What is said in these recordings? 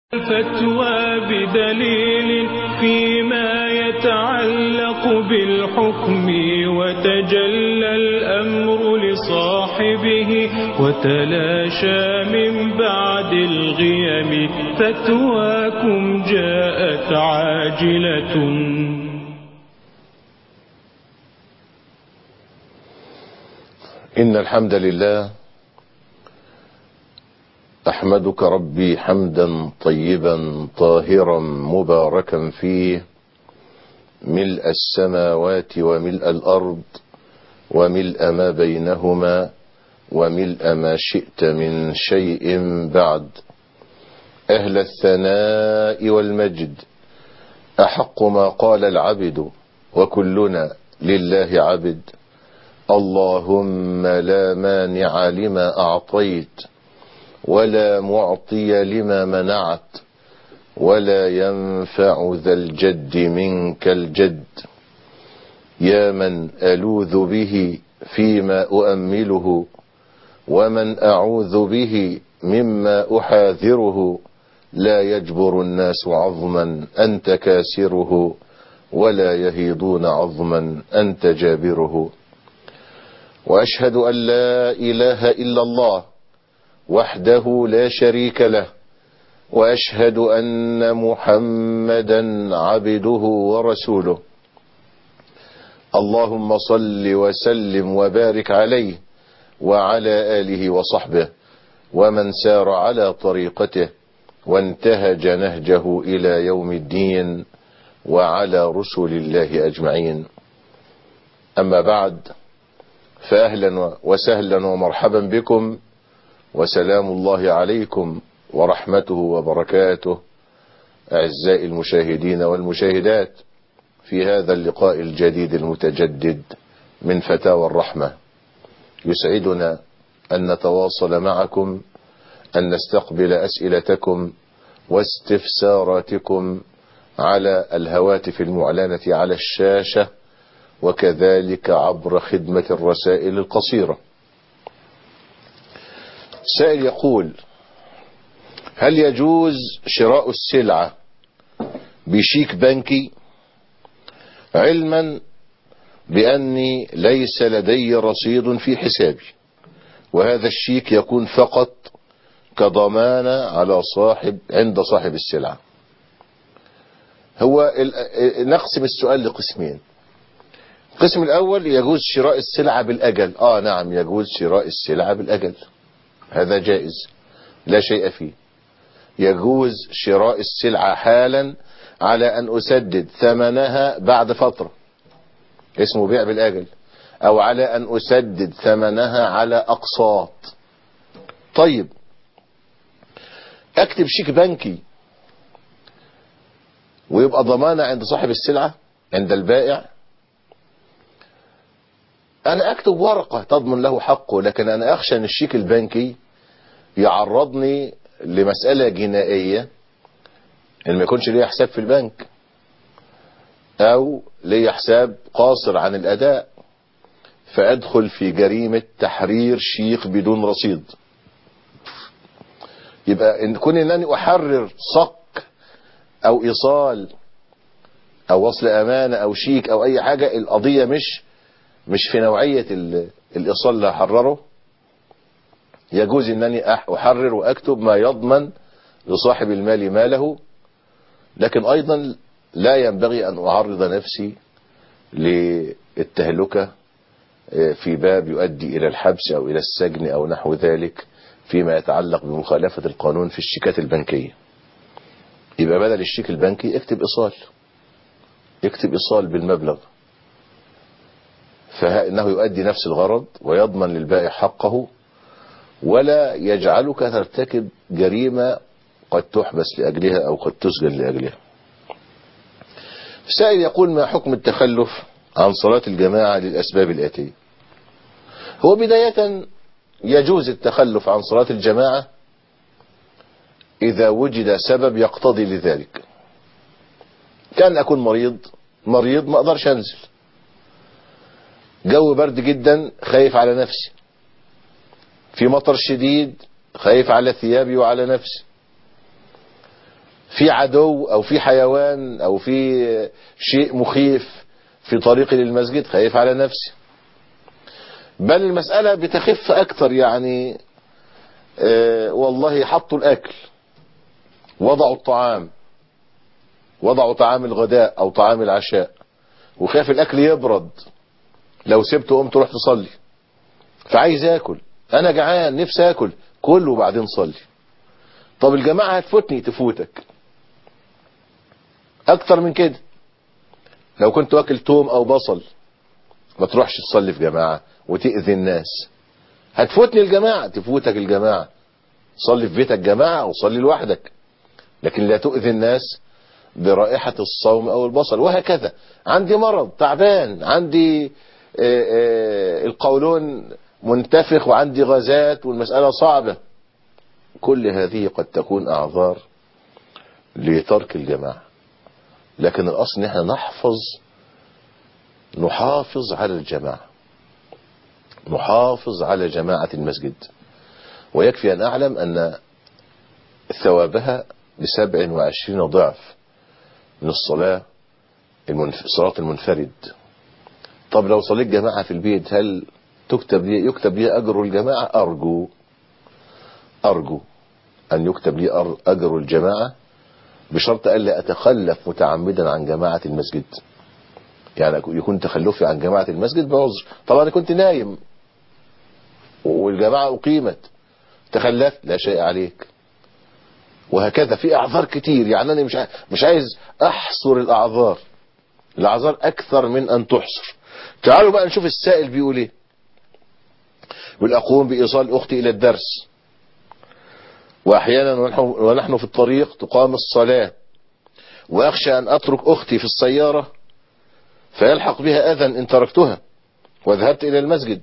الفتوى بدليل فيما يتعلق بالحكم وتجلى الأمر لصاحبه وتلاشى من بعد الغيم فتواكم جاءت عاجلة إن الحمد لله أحمدك ربي حمدا طيبا طاهرا مباركا فيه ملء السماوات وملء الأرض وملء ما بينهما وملء ما شئت من شيء بعد أهل الثناء والمجد أحق ما قال العبد وكلنا لله عبد اللهم لا مانع لما أعطيت ولا معطي لما منعت ولا ينفع ذا الجد منك الجد يا من ألوذ به فيما أؤمله ومن أعوذ به مما أحاذره لا يجبر الناس عظما أنت كاسره ولا يهيضون عظما أنت جابره وأشهد أن لا إله إلا الله وحده لا شريك له وأشهد أن محمدا عبده ورسوله اللهم صل وسلم وبارك عليه وعلى آله وصحبه ومن سار على طريقته وانتهج نهجه إلى يوم الدين وعلى رسل الله أجمعين أما بعد فأهلا وسهلا ومرحبا بكم وسلام الله عليكم ورحمته وبركاته أعزائي المشاهدين والمشاهدات في هذا اللقاء الجديد المتجدد من فتاوى الرحمة يسعدنا أن نتواصل معكم أن نستقبل أسئلتكم واستفساراتكم على الهواتف المعلنة على الشاشة وكذلك عبر خدمة الرسائل القصيرة سائل يقول هل يجوز شراء السلعة بشيك بنكي علما بأني ليس لدي رصيد في حسابي وهذا الشيك يكون فقط كضمانة على صاحب عند صاحب السلعة هو نقسم السؤال لقسمين القسم الأول يجوز شراء السلعة بالأجل آه نعم يجوز شراء السلعة بالأجل هذا جائز لا شيء فيه يجوز شراء السلعة حالا على أن أسدد ثمنها بعد فترة اسمه بيع بالأجل أو على أن أسدد ثمنها على أقساط طيب أكتب شيك بنكي ويبقى ضمانة عند صاحب السلعة عند البائع أنا أكتب ورقة تضمن له حقه لكن أنا أخشى أن الشيك البنكي يعرضني لمسألة جنائية إن ما يكونش ليا حساب في البنك أو ليا حساب قاصر عن الأداء فأدخل في جريمة تحرير شيك بدون رصيد يبقى إن كون أنني أحرر صك أو إيصال أو وصل أمانة أو شيك أو أي حاجة القضية مش مش في نوعية الإيصال اللي هحرره يجوز أنني أحرر وأكتب ما يضمن لصاحب المال ماله لكن أيضا لا ينبغي أن أعرض نفسي للتهلكة في باب يؤدي إلى الحبس أو إلى السجن أو نحو ذلك فيما يتعلق بمخالفة القانون في الشيكات البنكية يبقى بدل الشيك البنكي اكتب إيصال اكتب إيصال بالمبلغ فإنه يؤدي نفس الغرض ويضمن للبائع حقه ولا يجعلك ترتكب جريمة قد تحبس لأجلها أو قد تسجن لأجلها سائل يقول ما حكم التخلف عن صلاة الجماعة للأسباب الآتية هو بداية يجوز التخلف عن صلاة الجماعة إذا وجد سبب يقتضي لذلك كان أكون مريض مريض ما أقدرش أنزل جو برد جدا خايف على نفسي في مطر شديد خايف على ثيابي وعلى نفسي في عدو او في حيوان او في شيء مخيف في طريقي للمسجد خايف على نفسي بل المسألة بتخف اكتر يعني آه والله حطوا الاكل وضعوا الطعام وضعوا طعام الغداء او طعام العشاء وخاف الاكل يبرد لو سبته قمت رحت تصلي فعايز اكل انا جعان نفسي اكل كل وبعدين صلي طب الجماعة هتفوتني تفوتك اكتر من كده لو كنت واكل توم او بصل ما تروحش تصلي في جماعة وتأذي الناس هتفوتني الجماعة تفوتك الجماعة صلي في بيتك جماعة او صلي لوحدك لكن لا تؤذي الناس برائحة الصوم او البصل وهكذا عندي مرض تعبان عندي آآ آآ القولون منتفخ وعندي غازات والمسألة صعبة كل هذه قد تكون اعذار لترك الجماعة لكن الاصل ان احنا نحفظ نحافظ على الجماعة نحافظ على جماعة المسجد ويكفي ان اعلم ان ثوابها بسبع وعشرين ضعف من الصلاة المنف... صلاة المنفرد طب لو صليت جماعة في البيت هل تكتب لي يكتب لي أجر الجماعة أرجو أرجو أن يكتب لي أجر الجماعة بشرط ألا أتخلف متعمدا عن جماعة المسجد يعني يكون تخلفي عن جماعة المسجد بعذر طبعا أنا كنت نايم والجماعة أقيمت تخلفت لا شيء عليك وهكذا في اعذار كتير يعني انا مش مش عايز احصر الاعذار الاعذار اكثر من ان تحصر تعالوا بقى نشوف السائل بيقول ايه بيقول اقوم بايصال اختي الى الدرس واحيانا ونحن, ونحن في الطريق تقام الصلاة واخشى ان اترك اختي في السيارة فيلحق بها اذى ان تركتها وذهبت الى المسجد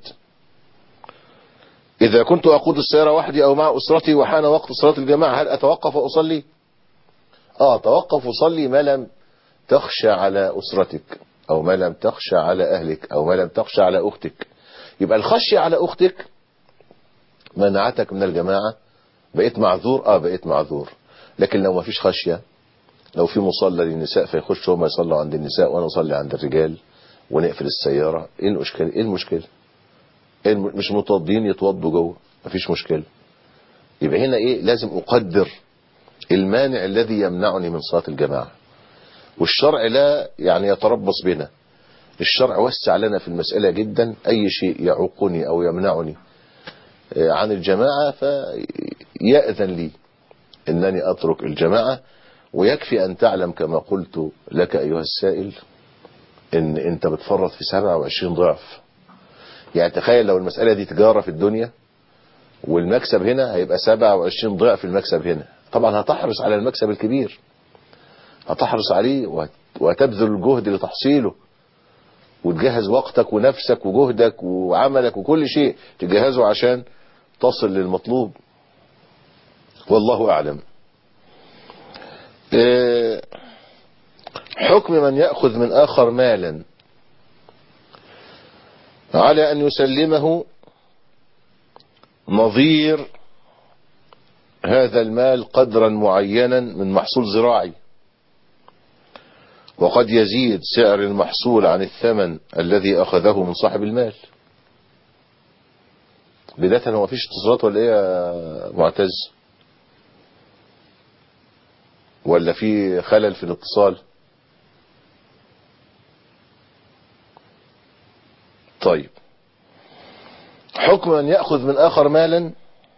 إذا كنت أقود السيارة وحدي أو مع أسرتي وحان وقت صلاة الجماعة هل أتوقف وأصلي آه توقف وصلي ما لم تخشى على أسرتك أو ما لم تخشى على أهلك أو ما لم تخشى على أختك يبقى الخشية على أختك منعتك من الجماعة بقيت معذور آه بقيت معذور لكن لو ما فيش خشية لو في مصلى للنساء فيخشوا هم يصلوا عند النساء وأنا أصلي عند الرجال ونقفل السيارة إيه المشكلة إيه المشكلة مش متوضين يتوضوا جوه مفيش مشكلة يبقى هنا ايه لازم اقدر المانع الذي يمنعني من صلاة الجماعة والشرع لا يعني يتربص بنا الشرع وسع لنا في المسألة جدا اي شيء يعوقني او يمنعني عن الجماعة فيأذن لي انني اترك الجماعة ويكفي ان تعلم كما قلت لك ايها السائل ان انت بتفرط في 27 ضعف يعني تخيل لو المسألة دي تجارة في الدنيا والمكسب هنا هيبقى 27 ضعف المكسب هنا طبعا هتحرص على المكسب الكبير هتحرص عليه وهتبذل الجهد لتحصيله وتجهز وقتك ونفسك وجهدك وعملك وكل شيء تجهزه عشان تصل للمطلوب والله أعلم حكم من يأخذ من آخر مالا على أن يسلمه نظير هذا المال قدرا معينا من محصول زراعي وقد يزيد سعر المحصول عن الثمن الذي أخذه من صاحب المال بداية هو مفيش اتصالات ولا ايه يا معتز ولا في خلل في الاتصال طيب حكم أن يأخذ من آخر مالا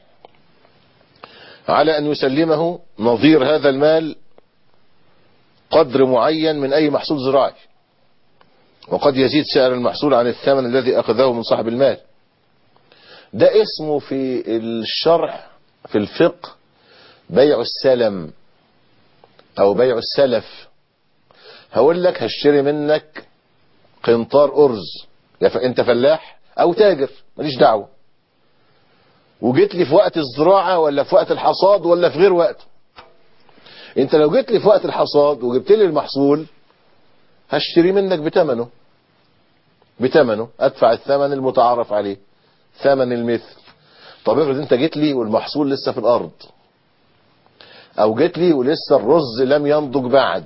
على أن يسلمه نظير هذا المال قدر معين من أي محصول زراعي وقد يزيد سعر المحصول عن الثمن الذي أخذه من صاحب المال ده اسمه في الشرع في الفقه بيع السلم أو بيع السلف هقول لك هشتري منك قنطار أرز يا انت فلاح او تاجر ماليش دعوه وجيت لي في وقت الزراعه ولا في وقت الحصاد ولا في غير وقته انت لو جيت لي في وقت الحصاد وجبت لي المحصول هشتري منك بثمنه بثمنه ادفع الثمن المتعارف عليه ثمن المثل طب افرض انت جيت لي والمحصول لسه في الارض او جيت لي ولسه الرز لم ينضج بعد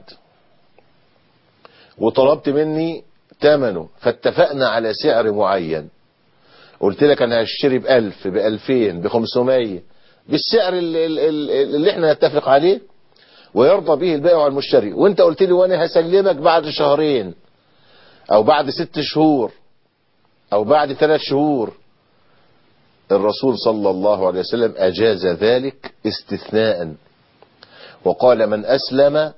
وطلبت مني ثمنه فاتفقنا على سعر معين قلت لك انا هشتري بألف بألفين بخمسمية بالسعر اللي, اللي احنا نتفق عليه ويرضى به البائع والمشتري وانت قلت لي وانا هسلمك بعد شهرين او بعد ست شهور او بعد ثلاث شهور الرسول صلى الله عليه وسلم اجاز ذلك استثناء وقال من اسلم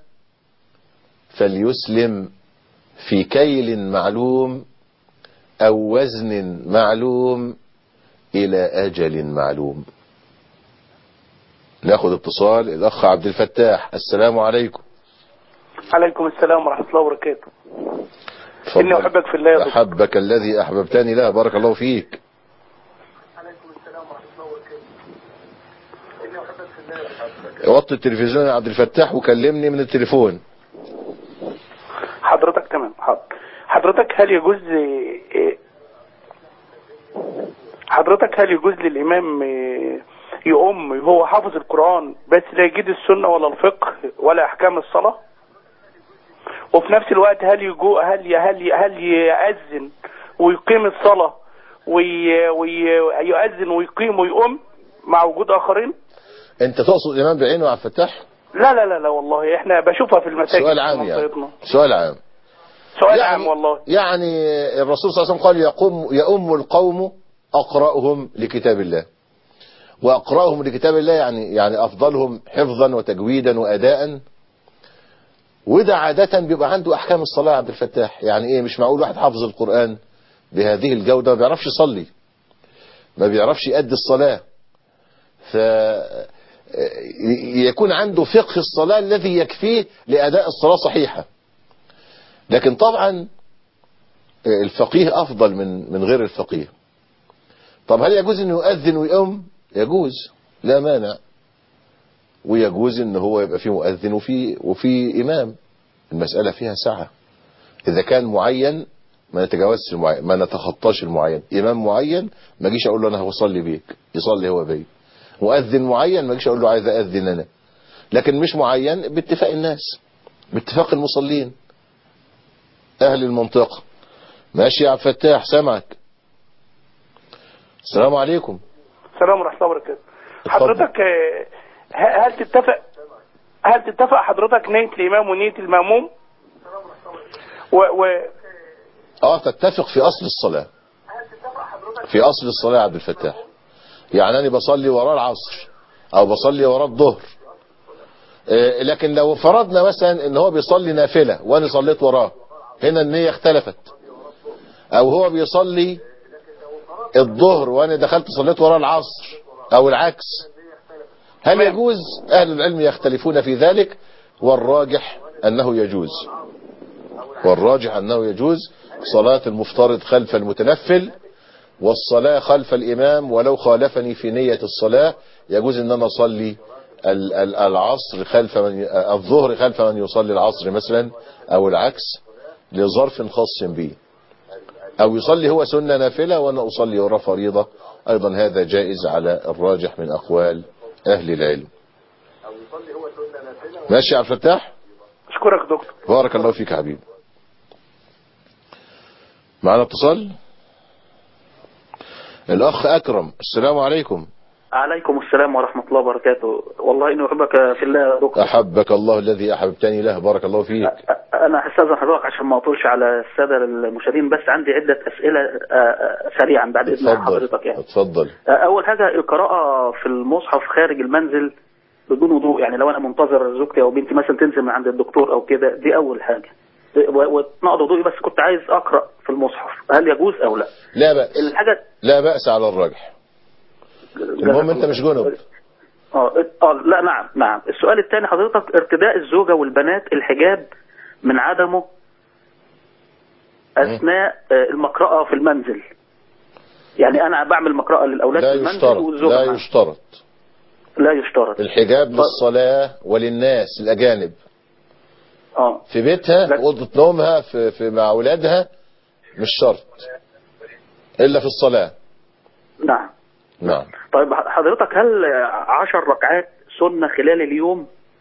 فليسلم في كيل معلوم او وزن معلوم الى اجل معلوم ناخد اتصال الاخ عبد الفتاح السلام عليكم عليكم السلام ورحمة الله وبركاته اتفضل. إني أحبك في الله يا دكتور احبك الذي احببتني له بارك الله فيك وطي التلفزيون يا عبد الفتاح وكلمني من التليفون حضرتك تمام حاضر حضرتك هل يجوز إيه، حضرتك هل يجوز للإمام إيه، يؤم وهو حافظ القرآن بس لا يجيد السنة ولا الفقه ولا أحكام الصلاة وفي نفس الوقت هل يجو هل ي- هل ي- هل يأذن ويقيم الصلاة وي- ويؤذن ويقيم ويؤم مع وجود آخرين انت تقصد الامام بعينه يا عبد الفتاح لا لا لا لا والله احنا بشوفها في المساجد سؤال في عام يعني منطقتنا. سؤال عام سؤال عام والله يعني الرسول صلى الله عليه وسلم قال يقوم يؤم القوم أقرأهم لكتاب الله وأقرأهم لكتاب الله يعني يعني أفضلهم حفظا وتجويدا وأداء وده عادة بيبقى عنده أحكام الصلاة يا عبد الفتاح يعني إيه مش معقول واحد حافظ القرآن بهذه الجودة ما بيعرفش يصلي ما بيعرفش يأدي الصلاة ف يكون عنده فقه الصلاة الذي يكفيه لأداء الصلاة صحيحة لكن طبعا الفقيه أفضل من من غير الفقيه طب هل يجوز أنه يؤذن ويؤم يجوز لا مانع ويجوز ان هو يبقى فيه مؤذن وفي وفي امام المسألة فيها سعة اذا كان معين ما نتجاوزش المعين ما نتخطاش المعين امام معين ما اجيش اقول له انا هصلي بيك يصلي هو بي مؤذن معين ما اجيش اقول له عايز اذن انا لكن مش معين باتفاق الناس باتفاق المصلين اهل المنطقة ماشي يا عبد الفتاح سامعك السلام عليكم السلام ورحمة الله وبركاته اتفضل. حضرتك آه، ه- هل تتفق هل تتفق حضرتك نية الإمام ونية المأموم و, و اه تتفق في اصل الصلاة في اصل الصلاة يا عبد الفتاح يعني انا بصلي وراه العصر او بصلي وراه الظهر آه، لكن لو فرضنا مثلا ان هو بيصلي نافلة وانا صليت وراه هنا النية اختلفت او هو بيصلي الظهر وانا دخلت صليت وراه العصر او العكس هل يجوز اهل العلم يختلفون في ذلك والراجح انه يجوز والراجح أنه يجوز صلاة المفترض خلف المتنفل والصلاة خلف الإمام ولو خالفني في نية الصلاة يجوز أن أنا أصلي ال- ال- العصر خلف من ي- الظهر خلف من يصلي العصر مثلا أو العكس لظرف خاص به أو يصلي هو سنة نافلة وأنا أصلي وراه فريضة أيضا هذا جائز على الراجح من أقوال أهل العلم ماشي يا عبد الفتاح أشكرك دكتور بارك الله فيك يا حبيبي معنا اتصال الأخ أكرم السلام عليكم عليكم السلام ورحمة الله وبركاته والله إني أحبك في الله يا دكتور أحبك الله الذي أحببتني له بارك الله فيك أ- أنا هستاذن حضرتك عشان ما أطولش على السادة المشاهدين بس عندي عدة أسئلة آ، آ، سريعا بعد إذن اتفضل حضرتك يعني اتفضل آ، أول حاجة القراءة في المصحف خارج المنزل بدون وضوء يعني لو أنا منتظر زوجتي أو بنتي مثلا تنزل من عند الدكتور أو كده دي أول حاجة و- واتنقض وضوئي بس كنت عايز أقرأ في المصحف هل يجوز أو لا لا بأس الحاجة لا بأس على الراجح المهم أنت مش جنب اه اه لا نعم نعم السؤال الثاني حضرتك ارتداء الزوجة والبنات الحجاب من عدمه اثناء آه، المقرأة في المنزل يعني انا بعمل مقرأة للاولاد لا في المنزل يشترط والزوجة لا معاهم. يشترط لا يشترط الحجاب للصلاة وللناس الأجانب اه في بيتها لا. في أوضة نومها في, في مع أولادها مش شرط إلا في الصلاة نعم نعم طيب حضرتك هل عشر ركعات سنة خلال اليوم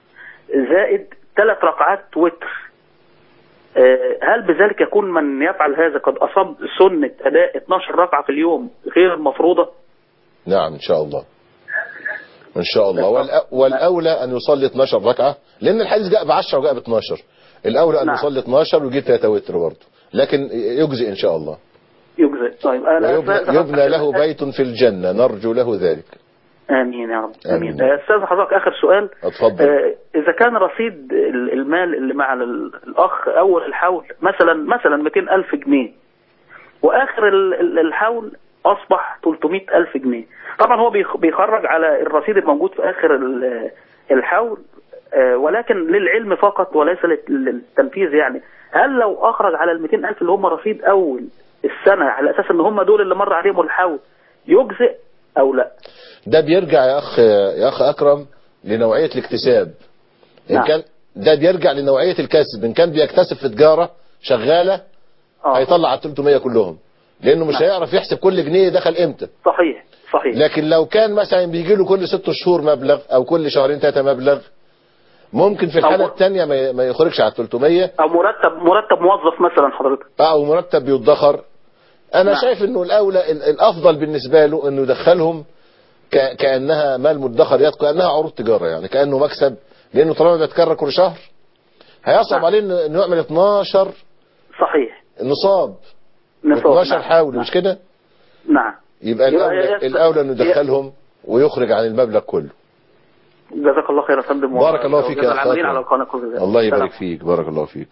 زائد ثلاث ركعات وتر آه، هل بذلك يكون من يفعل هذا قد أصاب سنة أداء 12 ركعة في اليوم غير المفروضة نعم إن شاء الله إن شاء الله والأ- والأولى أن يصلي 12 ركعة لأن الحديث جاء ب 10 وجاء ب 12 الأولى أن نعم. يصلي 12 ويجيب 3 وتر برضه لكن يجزئ إن شاء الله يجزئ طيب أنا ويبنى يبنى له بيت في الجنة نرجو له ذلك آمين يا رب آمين. آمين آه، أستاذ حضرتك آخر سؤال اتفضل آه، إذا كان رصيد ال- المال اللي مع ال- الأخ أول الحول مثلا مثلا 200 ألف جنيه وآخر ال- ال- الحول أصبح 300 ألف جنيه طبعا هو بيخ- بيخرج على الرصيد الموجود في آخر ال- الحول آه، ولكن للعلم فقط وليس لل- للتنفيذ يعني هل لو أخرج على ال 200 ألف اللي هم رصيد أول السنة على أساس إن هم دول اللي مر عليهم الحول يجزئ أو لا ده بيرجع يا أخ يا أخ أكرم لنوعية الاكتساب إن نعم. كان ده بيرجع لنوعية الكسب إن كان بيكتسب في تجارة شغالة آه. هيطلع على 300 كلهم لأنه مش نعم. هيعرف يحسب كل جنيه دخل إمتى صحيح صحيح لكن لو كان مثلا بيجي له كل ست شهور مبلغ او كل شهرين ثلاثه مبلغ ممكن في الحاله أو- الثانيه ما ما يخرجش على 300 او مرتب مرتب موظف مثلا حضرتك او مرتب بيدخر انا نعم. شايف انه الاولى ال- الافضل بالنسبه له انه يدخلهم ك- كانها مال مدخر يد كانها عروض تجاره يعني كانه مكسب لانه طالما بيتكرر كل شهر هيصعب نعم. عليه انه إنه يعمل 12 صحيح نصاب نصاب 12 نعم. حاول نعم. مش كده نعم يبقى يبقى الاولى يس- الاولى انه ي- يدخلهم ويخرج عن المبلغ كله جزاك الله خير يا فندم بارك الله فيك يا وجزا أخ العاملين أكرم. على القناه كل ذلك. الله سلام. يبارك فيك بارك الله فيك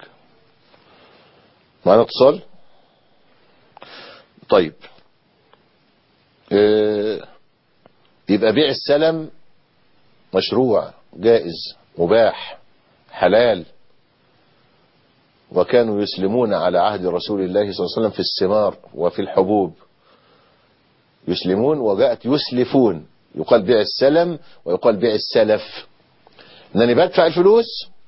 معنا اتصال طيب آه، يبقى بيع السلم مشروع جائز مباح حلال وكانوا يسلمون على عهد رسول الله صلى الله عليه وسلم في الثمار وفي الحبوب يسلمون وجاءت يسلفون يقال بيع السلم ويقال بيع السلف انني بدفع الفلوس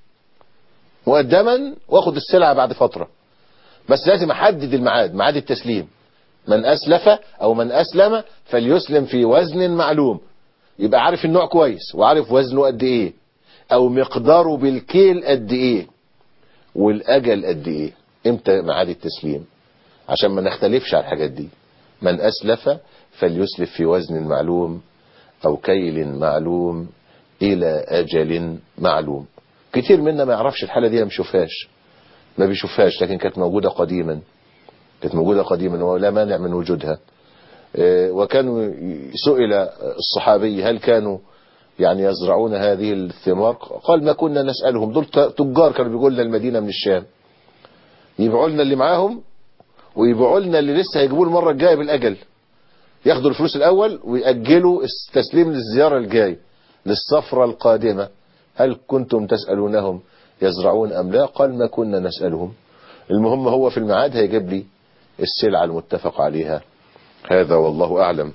مقدما واخد السلعة بعد فترة بس لازم احدد الميعاد ميعاد التسليم من اسلف او من اسلم فليسلم في وزن معلوم يبقى عارف النوع كويس وعارف وزنه قد ايه او مقداره بالكيل قد ايه والاجل قد ايه امتى ميعاد التسليم عشان ما نختلفش على الحاجات دي من اسلف فليسلف في وزن معلوم او كيل معلوم الى اجل معلوم كتير منا ما يعرفش الحالة دي ما بيشوفهاش ما بيشوفهاش لكن كانت موجودة قديما كانت موجودة قديما ولا مانع من وجودها آه، وكانوا ي- سئل الصحابي هل كانوا يعني يزرعون هذه الثمار قال ما كنا نسألهم دول ت- تجار كانوا بيقولوا لنا المدينة من الشام يبيعوا لنا اللي معاهم ويبيعوا لنا اللي لسه هيجيبوه المرة الجاية بالأجل ياخدوا الفلوس الأول ويأجلوا التسليم للزيارة الجاية للسفرة القادمة هل كنتم تسألونهم يزرعون أم لا قال ما كنا نسألهم المهم هو في الميعاد هيجيب لي السلعة المتفق عليها هذا والله أعلم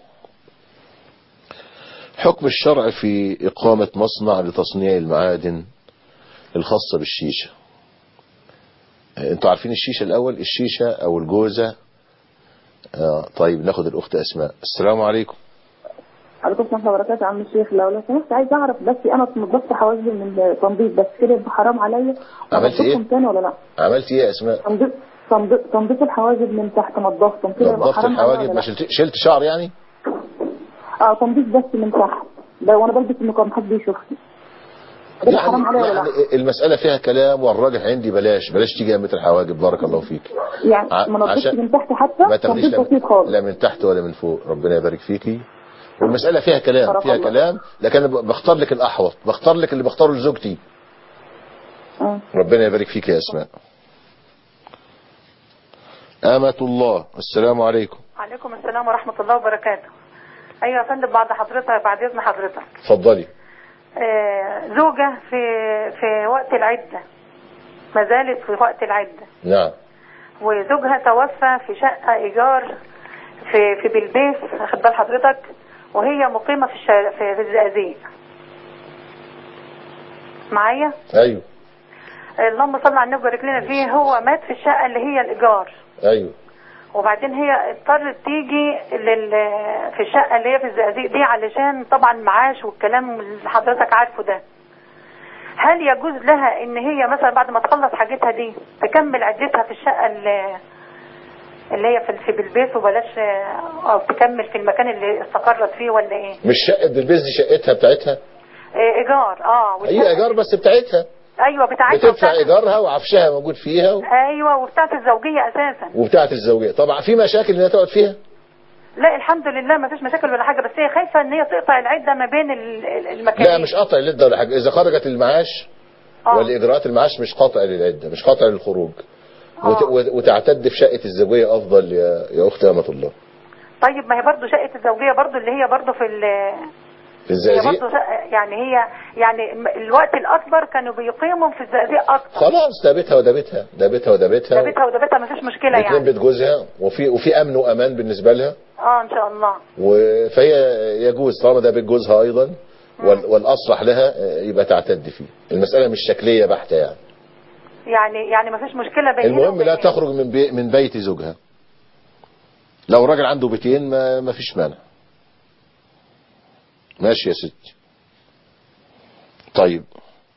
حكم الشرع في إقامة مصنع لتصنيع المعادن الخاصة بالشيشة انتوا عارفين الشيشة الأول الشيشة أو الجوزة آه طيب ناخد الأخت أسماء السلام عليكم عليكم السلام ورحمة الله وبركاته يا عم الشيخ لو لو سمحت عايز اعرف بس انا نضفت حواجبي من التنظيف بس كده يبقى حرام عليا عملت إيه؟ أنضفهم تاني ولا لا؟ عملت إيه يا أسماء تنظيف تنظيف تنظيف الحواجب من تحت نضفتهم كده يبقى نظفت حرام عليا الحواجب ولا ما لا؟ شلت, شلت شعر يعني اه تنظيف بس من تحت ده وانا بلبس النقاب محدش بيشوفني كده حرام عليا ولا يعني لا؟ المسألة فيها كلام والراجح عندي بلاش بلاش تيجي جنب الحواجب بارك الله فيك يعني ع- ما نضفتش عشان من تحت ما حتى تاخديش تنظيف لا بسيط من, خالص لا من تحت ولا من فوق ربنا يبارك فيكي والمسألة فيها كلام بارك فيها الله. كلام لكن انا ب- بختار لك الأحوط بختار لك اللي بختاره لزوجتي اه ربنا يبارك فيك يا أسماء آمة الله السلام عليكم عليكم السلام ورحمة الله وبركاته أيوة يا فندم بعد حضرتك بعد إذن حضرتك اتفضلي آه زوجة في في وقت العدة ما زالت في وقت العدة نعم وزوجها توفى في شقة إيجار في في بلبيس واخد بال حضرتك وهي مقيمة في الشارع في, في الزقازيق معايا أيوه اللهم صل على النبي وبارك لنا فيه هو مات في الشقة اللي هي الإيجار أيوه وبعدين هي اضطرت تيجي لل... في الشقة اللي هي في الزقازيق دي علشان طبعا معاش والكلام اللي حضرتك عارفه ده هل يجوز لها ان هي مثلا بعد ما تخلص حاجتها دي تكمل عدتها في الشقه اللي اللي هي في في بالبيت وبلاش او تكمل في المكان اللي استقرت فيه ولا ايه؟ مش شقة بالبيز دي شقتها بتاعتها إيه ايجار اه والشقة- هي ايجار بس بتاعتها ايوه بتاعتها بتدفع وبتاعت- ايجارها وعفشها موجود فيها و- ايوه وبتاعت الزوجيه اساسا وبتاعت الزوجية طبعا في مشاكل انها تقعد فيها لا الحمد لله ما فيش مشاكل ولا حاجه بس هي خايفه ان هي تقطع العده ما بين ال- ال- المكانين لا مش قطع للعدة ولا حاجة اذا خرجت المعاش آه. والاجراءات المعاش مش قطع للعدة مش قطع للخروج وت... آه. وت- وتعتد في شقة الزوجية افضل يا, يا اختي امة الله طيب ما هي برضه شقه الزوجيه برضه اللي هي برضه في ال- في هي الزقازيق برضه شقة- يعني هي يعني م- الوقت الاكبر كانوا بيقيموا في الزقازيق اكتر خلاص ده بيتها وده بيتها ده بيتها وده بيتها ده بيتها وده بيتها ما فيش مشكله الاثنين يعني بيت جوزها وفي وفي امن وامان بالنسبة لها اه ان شاء الله و- فهي يجوز طالما ده بيت جوزها ايضا وال- والاصلح لها يبقى تعتد فيه المسألة مش شكلية بحتة يعني يعني يعني ما فيش مشكله بين المهم لا تخرج من بي من بيت زوجها لو راجل عنده بيتين ما, ما فيش مانع ماشي يا ستي طيب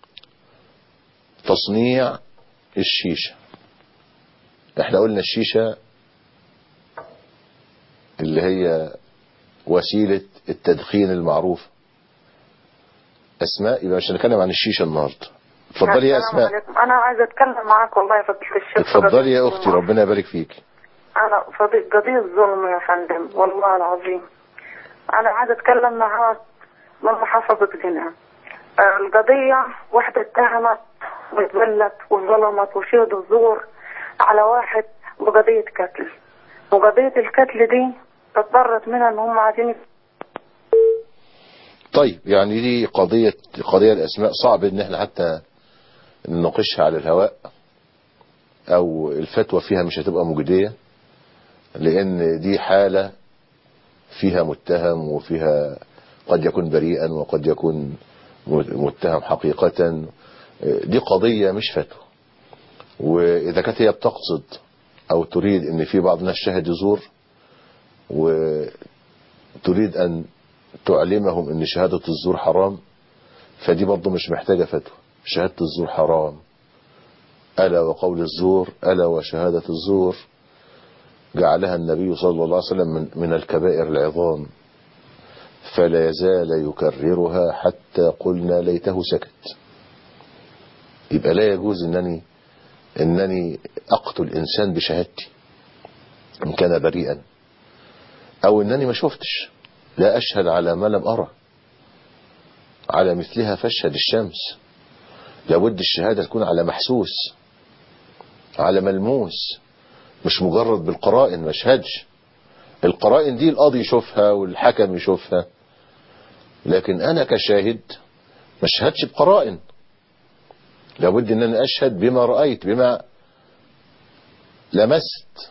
تصنيع الشيشة احنا قلنا الشيشة اللي هي وسيلة التدخين المعروف اسماء يبقى مش هنتكلم عن الشيشة النهاردة اتفضلي يا السلام اسماء عليكم. انا عايزه اتكلم معاك والله يا فضيله الشيخ اتفضلي يا اختي ربنا يبارك فيك انا فضيله قضيه ظلم يا فندم والله العظيم انا عايزه اتكلم معاك من محافظه جنة آه، القضيه واحده اتهمت واتبلت وظلمت وشهد الزور على واحد بقضيه قتل وقضيه القتل دي اضطرت منها ان هم عايزين طيب يعني دي قضية قضية الأسماء صعب إن احنا حتى نناقشها على الهواء أو الفتوى فيها مش هتبقى مجدية لأن دي حالة فيها متهم وفيها قد يكون بريئا وقد يكون متهم حقيقة دي قضية مش فتوى وإذا كانت هي بتقصد أو تريد إن في بعض الناس شهد يزور وتريد أن تعلمهم ان شهادة الزور حرام فدي برضه مش محتاجة فتوى شهادة الزور حرام ألا وقول الزور ألا وشهادة الزور جعلها النبي صلى الله عليه وسلم من, من الكبائر العظام فلا يزال يكررها حتى قلنا ليته سكت يبقى لا يجوز انني انني اقتل انسان بشهادتي ان كان بريئا او انني ما شفتش لا أشهد على ما لم أرى على مثلها فاشهد الشمس لابد الشهادة تكون على محسوس على ملموس مش مجرد بالقرائن ما اشهدش القرائن دي القاضي يشوفها والحكم يشوفها لكن أنا كشاهد ما اشهدش بقرائن لابد ان انا اشهد بما رأيت بما لمست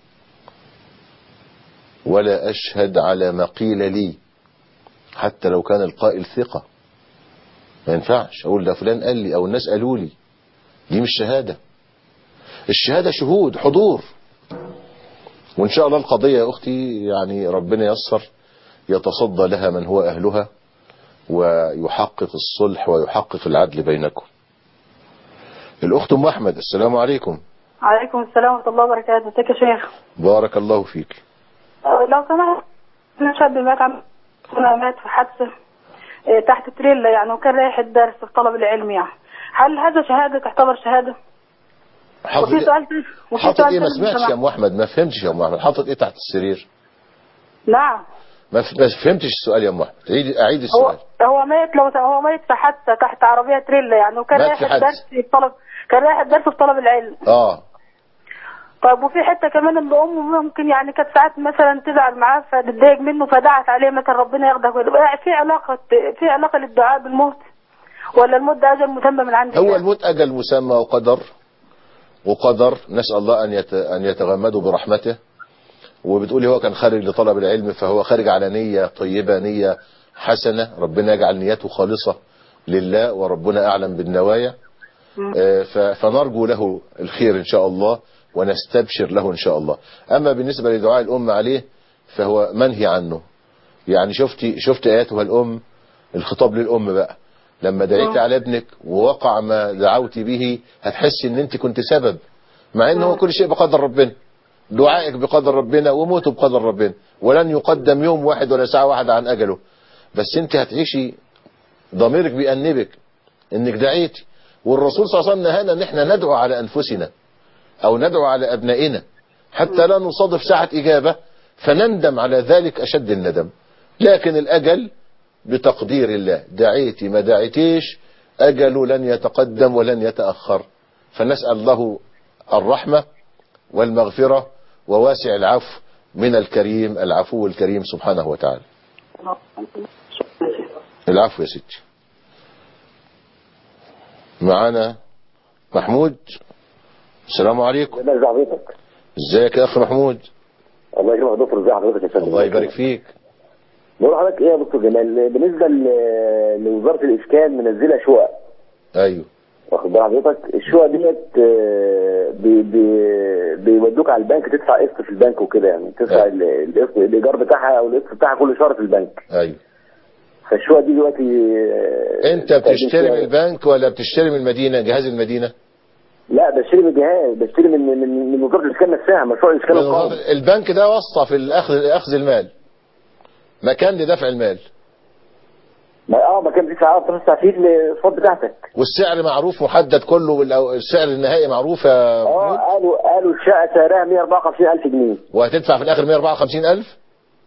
ولا أشهد على ما قيل لي حتى لو كان القائل ثقة ما ينفعش أقول ده فلان قال لي أو الناس قالوا لي دي مش شهادة الشهادة شهود حضور وإن شاء الله القضية يا أختي يعني ربنا يسر يتصدى لها من هو أهلها ويحقق الصلح ويحقق العدل بينكم الأخت أم أحمد السلام عليكم عليكم السلام ورحمة الله وبركاته ازيك يا شيخ بارك الله فيك أه، لو سمحت أنا شاب مات عم أنا مات في حادثة أه، تحت تريلا يعني وكان رايح الدرس في طلب العلم يعني هل هذا شهادة تعتبر شهادة؟ حاطط وفي إيه- سؤال تاني وفي حاطط سؤال ايه ما تاني سمعتش سمحت. يا ام احمد ما فهمتش يا ام احمد حاطط ايه تحت السرير نعم ما ف- ما فهمتش السؤال يا ام احمد عيد اعيد هو السؤال هو ميت لو هو ميت في حادثة تحت عربية تريلا يعني وكان مات رايح في حادثة. الدرس في طلب كان رايح الدرس في طلب العلم اه طيب وفي حته كمان ان امه ممكن يعني كانت ساعات مثلا تزعل معاه فتتضايق منه فدعت عليه مثلا ربنا ياخدك ويبقى يعني في علاقه في علاقه للدعاء بالموت ولا الموت ده اجل مسمى من عند هو الله؟ الموت اجل مسمى وقدر وقدر نسال الله ان يت... ان يتغمده برحمته وبتقولي هو كان خارج لطلب العلم فهو خارج على نيه طيبه نيه حسنه ربنا يجعل نيته خالصه لله وربنا اعلم بالنوايا آه، ف- فنرجو له الخير ان شاء الله ونستبشر له ان شاء الله اما بالنسبه لدعاء الام عليه فهو منهي عنه يعني شفتي شفت اياتها الام الخطاب للام بقى لما دعيت على ابنك ووقع ما دعوت به هتحس ان انت كنت سبب مع ان هو كل شيء بقدر ربنا دعائك بقدر ربنا وموته بقدر ربنا ولن يقدم يوم واحد ولا ساعة واحدة عن أجله بس انت هتعيشي ضميرك بيأنبك انك دعيتي والرسول صلى الله عليه وسلم نهانا ان احنا ندعو على انفسنا او ندعو على ابنائنا حتى لا نصادف ساعة اجابة فنندم على ذلك اشد الندم لكن الاجل بتقدير الله دعيتي ما دعيتيش اجله لن يتقدم ولن يتأخر فنسأل الله الرحمة والمغفرة وواسع العفو من الكريم العفو الكريم سبحانه وتعالى العفو يا ستي معانا محمود السلام عليكم ازي حضرتك ازيك يا اخ محمود الله يكرمك يا دكتور ازي حضرتك يا فندم الله يبارك فيك بقول لحضرتك ايه يا دكتور جمال بالنسبه ل- لوزاره الاسكان منزله شقق ايوه واخد بال حضرتك الشقق ديت آه، بي- بي- بيودوك على البنك تدفع قسط في البنك وكده يعني تدفع أيوة. ال- القسط الايجار بتاعها او القسط بتاعها كل شهر في البنك ايوه فالشقق دي دلوقتي آه، انت بتشتري من تقديم البنك ولا بتشتري من المدينة جهاز المدينة لا بشتري من جهاز بشتري من من من وزاره الاسكان نفسها مشروع الاسكان القومي البنك ده واسطة في الاخذ اخذ المال مكان لدفع المال ما اه ما كان بتدفع اه بتدفع فيه الصوت بتاعتك والسعر معروف محدد كله والسعر النهائي معروف يا اه محمود قالوا قالوا الشقه سعرها 154000 جنيه وهتدفع في الاخر 154000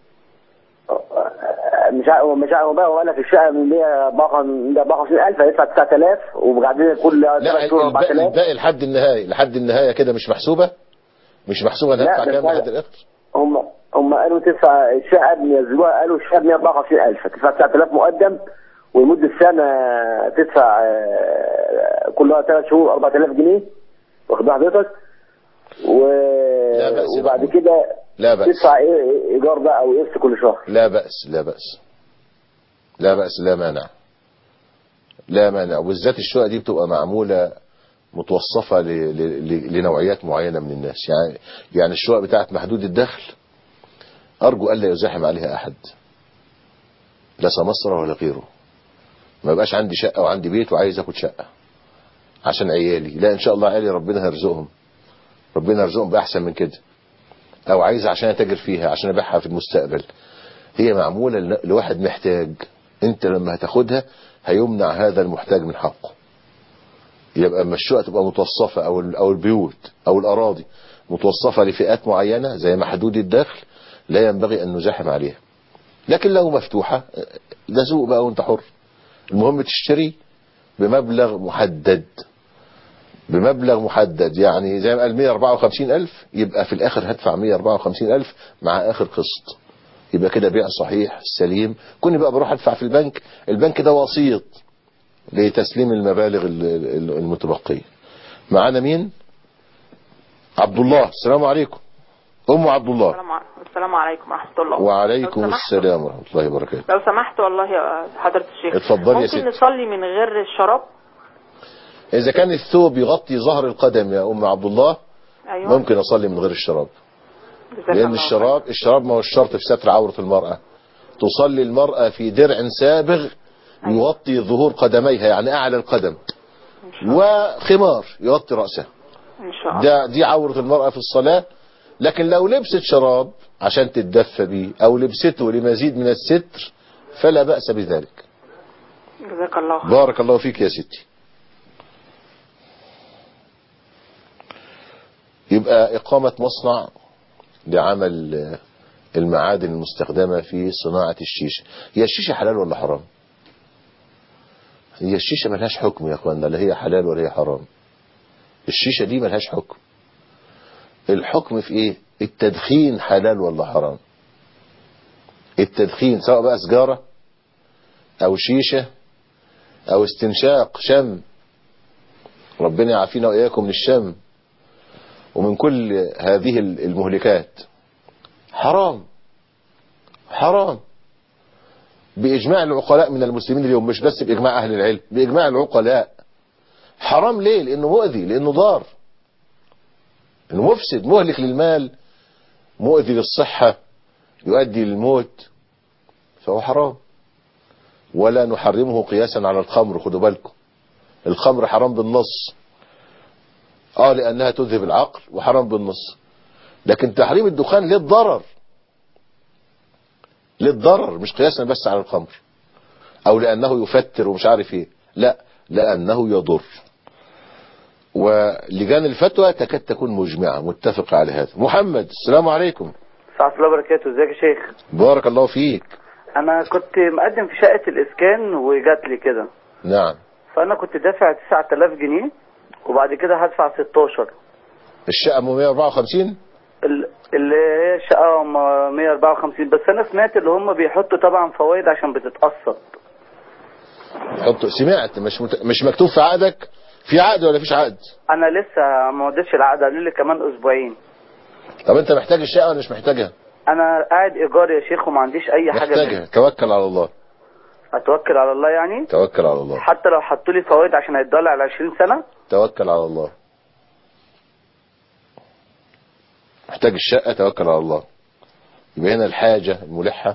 مش عارف مش عارف بقى ولا في الشقه من 154000 هيدفع 9000 وبعدين كل لا ثلاث شهور الباقي, 4000 الباقي لحد النهاية لحد النهاية كده مش محسوبة مش محسوبة لا، هندفع بس كام أنا- لحد الاخر هم هم قالوا تدفع الشقه بينزلوها قالوا الشقه ب 154000 تدفع 9000 مقدم ولمده سنه تدفع آه، كلها ثلاث شهور 4000 جنيه واخد بال حضرتك و... لا بأس يا وبعد محمود. كده لا بأس تدفع ايه ايجار بقى او قسط كل شهر لا بأس لا بأس لا بأس لا مانع لا مانع وبالذات الشقق دي بتبقى معمولة متوصفة ل... ل... ل... لنوعيات معينة من الناس يعني يعني الشقق بتاعت محدود الدخل أرجو ألا يزاحم عليها أحد لا سمسرة ولا غيره ما يبقاش عندي شقة وعندي بيت وعايز اخد شقة عشان عيالي لا ان شاء الله عيالي ربنا هيرزقهم ربنا يرزقهم بأحسن من كده او عايز عشان اتاجر فيها عشان ابيعها في المستقبل هي معمولة ل- لواحد محتاج انت لما هتاخدها هيمنع هذا المحتاج من حقه يبقى اما الشقة تبقى متوصفة او ال- او البيوت او الاراضي متوصفة لفئات معينة زي محدود الدخل لا ينبغي ان نزاحم عليها لكن لو مفتوحة ده سوق بقى وانت حر المهم تشتري بمبلغ محدد بمبلغ محدد يعني زي ما قال 154 ألف يبقى في الآخر هدفع 154 ألف مع آخر قسط يبقى كده بيع صحيح سليم كوني بقى بروح أدفع في البنك البنك ده وسيط لتسليم المبالغ ال- ال- المتبقية معانا مين عبد الله السلام عليكم أم عبد الله السلام ع- السلام عليكم ورحمة الله وعليكم لو سمحت- السلام ورحمة الله وبركاته لو سمحت والله يا حضرة الشيخ اتفضلي يا ممكن ستي. نصلي من غير الشراب إذا كان الثوب يغطي ظهر القدم يا أم عبد الله ايوه ممكن أصلي من غير الشراب جزاك لأن الله الشراب الشراب ما هو الشرط في ستر عورة المرأة تصلي المرأة في درع سابغ يغطي ظهور قدميها يعني أعلى القدم وخمار يغطي رأسها ان شاء الله ده دي عورة المرأة في الصلاة لكن لو لبست شراب عشان تتدفى بيه أو لبسته لمزيد من الستر فلا بأس بذلك جزاك الله خير بارك الله فيك يا ستي يبقى إقامة مصنع لعمل آه، المعادن المستخدمة في صناعة الشيشة هي الشيشة حلال ولا حرام هي الشيشة ملهاش حكم يا أخوانا لا هي حلال ولا هي حرام الشيشة دي ملهاش حكم الحكم في ايه التدخين حلال ولا حرام التدخين سواء بقى سجارة او شيشة او استنشاق شم ربنا يعافينا واياكم من الشم ومن كل هذه المهلكات حرام حرام بإجماع العقلاء من المسلمين اليوم مش بس بإجماع أهل العلم بإجماع العقلاء حرام ليه لأنه مؤذي لأنه ضار انه مفسد مهلك للمال مؤذي للصحة يؤدي للموت فهو حرام ولا نحرمه قياسا على الخمر خدوا بالكم الخمر حرام بالنص اه لانها تذهب العقل وحرام بالنص لكن تحريم الدخان للضرر للضرر مش قياسا بس على الخمر او لانه يفتر ومش عارف ايه لا لانه يضر ولجان الفتوى تكاد تكون مجمعة متفقة على هذا محمد السلام عليكم سعد الله وبركاته ازيك يا شيخ بارك الله فيك انا كنت مقدم في شقة الاسكان وجات لي كده نعم فانا كنت دافع 9000 جنيه وبعد كده هدفع 16 الشقة 154 ال- اللي هي الشقة م- 154 بس انا سمعت اللي هم بيحطوا طبعا فوائد عشان بتتقسط حط سمعت مش مت... مش مكتوب في عقدك في عقد ولا فيش عقد انا لسه ما وديتش العقد قالوا لي كمان اسبوعين طب انت محتاج الشقة ولا مش محتاجها انا قاعد ايجار يا شيخ وما عنديش اي حاجة محتاجها منها. توكل على الله اتوكل على الله يعني توكل على الله حتى لو حطوا لي فوائد عشان هيتدلع على 20 سنة توكل على الله محتاج الشقة توكل على الله يبقى هنا الحاجة الملحة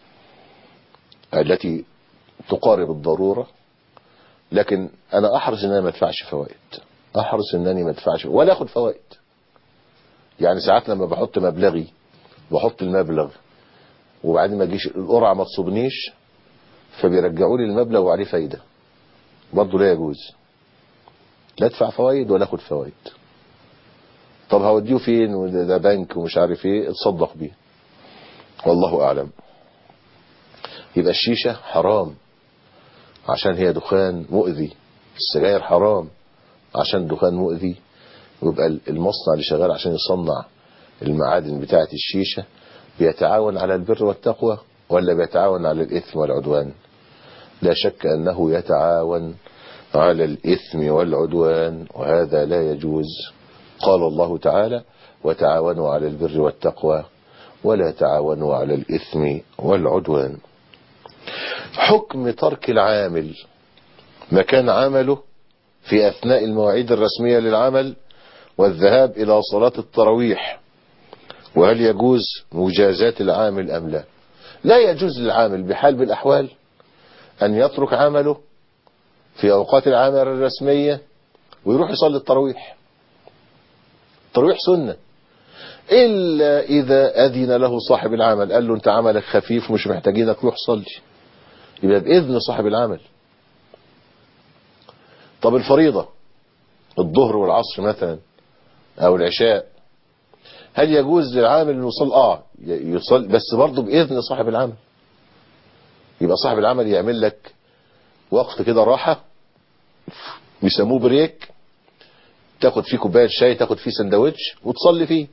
التي تقارب الضرورة لكن انا احرص ان انا ما ادفعش فوائد احرص انني ما ادفعش ولا اخد فوائد يعني ساعات لما بحط مبلغي بحط المبلغ وبعدين ما اجيش القرعه ما تصبنيش فبيرجعوا لي المبلغ وعليه فايده برضه لا يجوز لا ادفع فوائد ولا اخد فوائد طب هوديه فين وده ده بنك ومش عارف ايه اتصدق بيه والله اعلم يبقى الشيشه حرام عشان هي دخان مؤذي السجاير حرام عشان دخان مؤذي ويبقى المصنع اللي شغال عشان يصنع المعادن بتاعة الشيشة بيتعاون على البر والتقوى ولا بيتعاون على الإثم والعدوان لا شك أنه يتعاون على الإثم والعدوان وهذا لا يجوز قال الله تعالى وتعاونوا على البر والتقوى ولا تعاونوا على الإثم والعدوان حكم ترك العامل مكان عمله في أثناء المواعيد الرسمية للعمل والذهاب إلى صلاة التراويح وهل يجوز مجازاة العامل أم لا لا يجوز للعامل بحال بالأحوال أن يترك عمله في أوقات العمل الرسمية ويروح يصلي التراويح التراويح سنة إلا إذا أذن له صاحب العمل قال له أنت عملك خفيف مش محتاجينك روح صلي يبقى بإذن صاحب العمل طب الفريضة الظهر والعصر مثلا أو العشاء هل يجوز للعامل انه يصل اه يصل بس برضه باذن صاحب العمل يبقى صاحب العمل يعمل لك وقت كده راحه بيسموه بريك تاخد فيه كوبايه شاي تاخد فيه سندوتش وتصلي فيه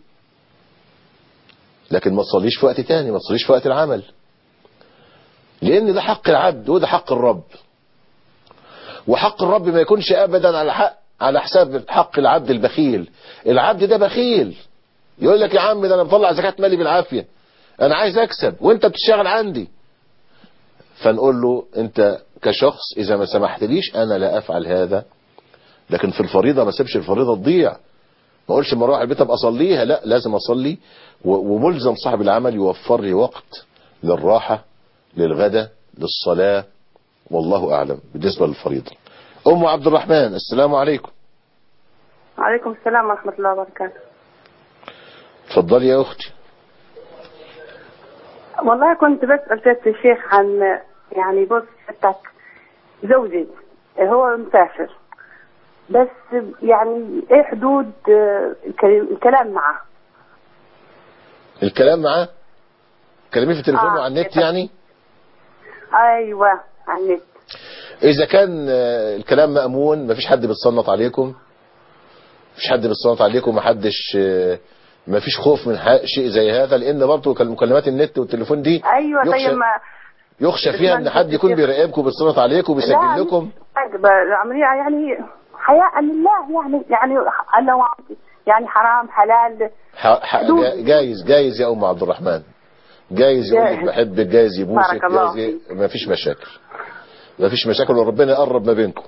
لكن ما تصليش في وقت تاني ما تصليش في وقت العمل لان ده حق العبد وده حق الرب وحق الرب ما يكونش ابدا على حق على حساب حق العبد البخيل العبد ده بخيل يقول لك يا عم ده انا بطلع زكاة مالي بالعافية انا عايز اكسب وانت بتشتغل عندي فنقول له انت كشخص اذا ما سمحتليش انا لا افعل هذا لكن في الفريضة ما سيبش الفريضة تضيع ما اقولش ما اروح البيت ابقى اصليها لا لازم اصلي وملزم صاحب العمل يوفر لي وقت للراحة للغدا للصلاة والله اعلم بالنسبة للفريضة ام عبد الرحمن السلام عليكم وعليكم السلام ورحمة الله وبركاته اتفضلي يا اختي والله كنت بسأل سيادة الشيخ عن يعني بص حتك زوجي هو مسافر بس يعني ايه حدود الكلام معه الكلام معاه كلميه في التليفون آه. وعلى النت يعني ايوه على النت اذا كان الكلام مأمون مفيش حد بيتصنط عليكم مفيش حد بيتصنط عليكم محدش ما فيش خوف من شيء زي هذا لان برضه مكالمات النت والتليفون دي ايوه يخشى طيب ما يخشى فيها ان حد يكون بيراقبكم بيتصنط عليكم وبيسجل لكم العمليه يعني حياء لله يعني يعني انه يعني حرام حلال ح... ح... جايز جايز يا ام عبد الرحمن جايز يقول لك بحبك جايز يبوسك جايز ما فيش مشاكل ما فيش مشاكل وربنا يقرب ما بينكم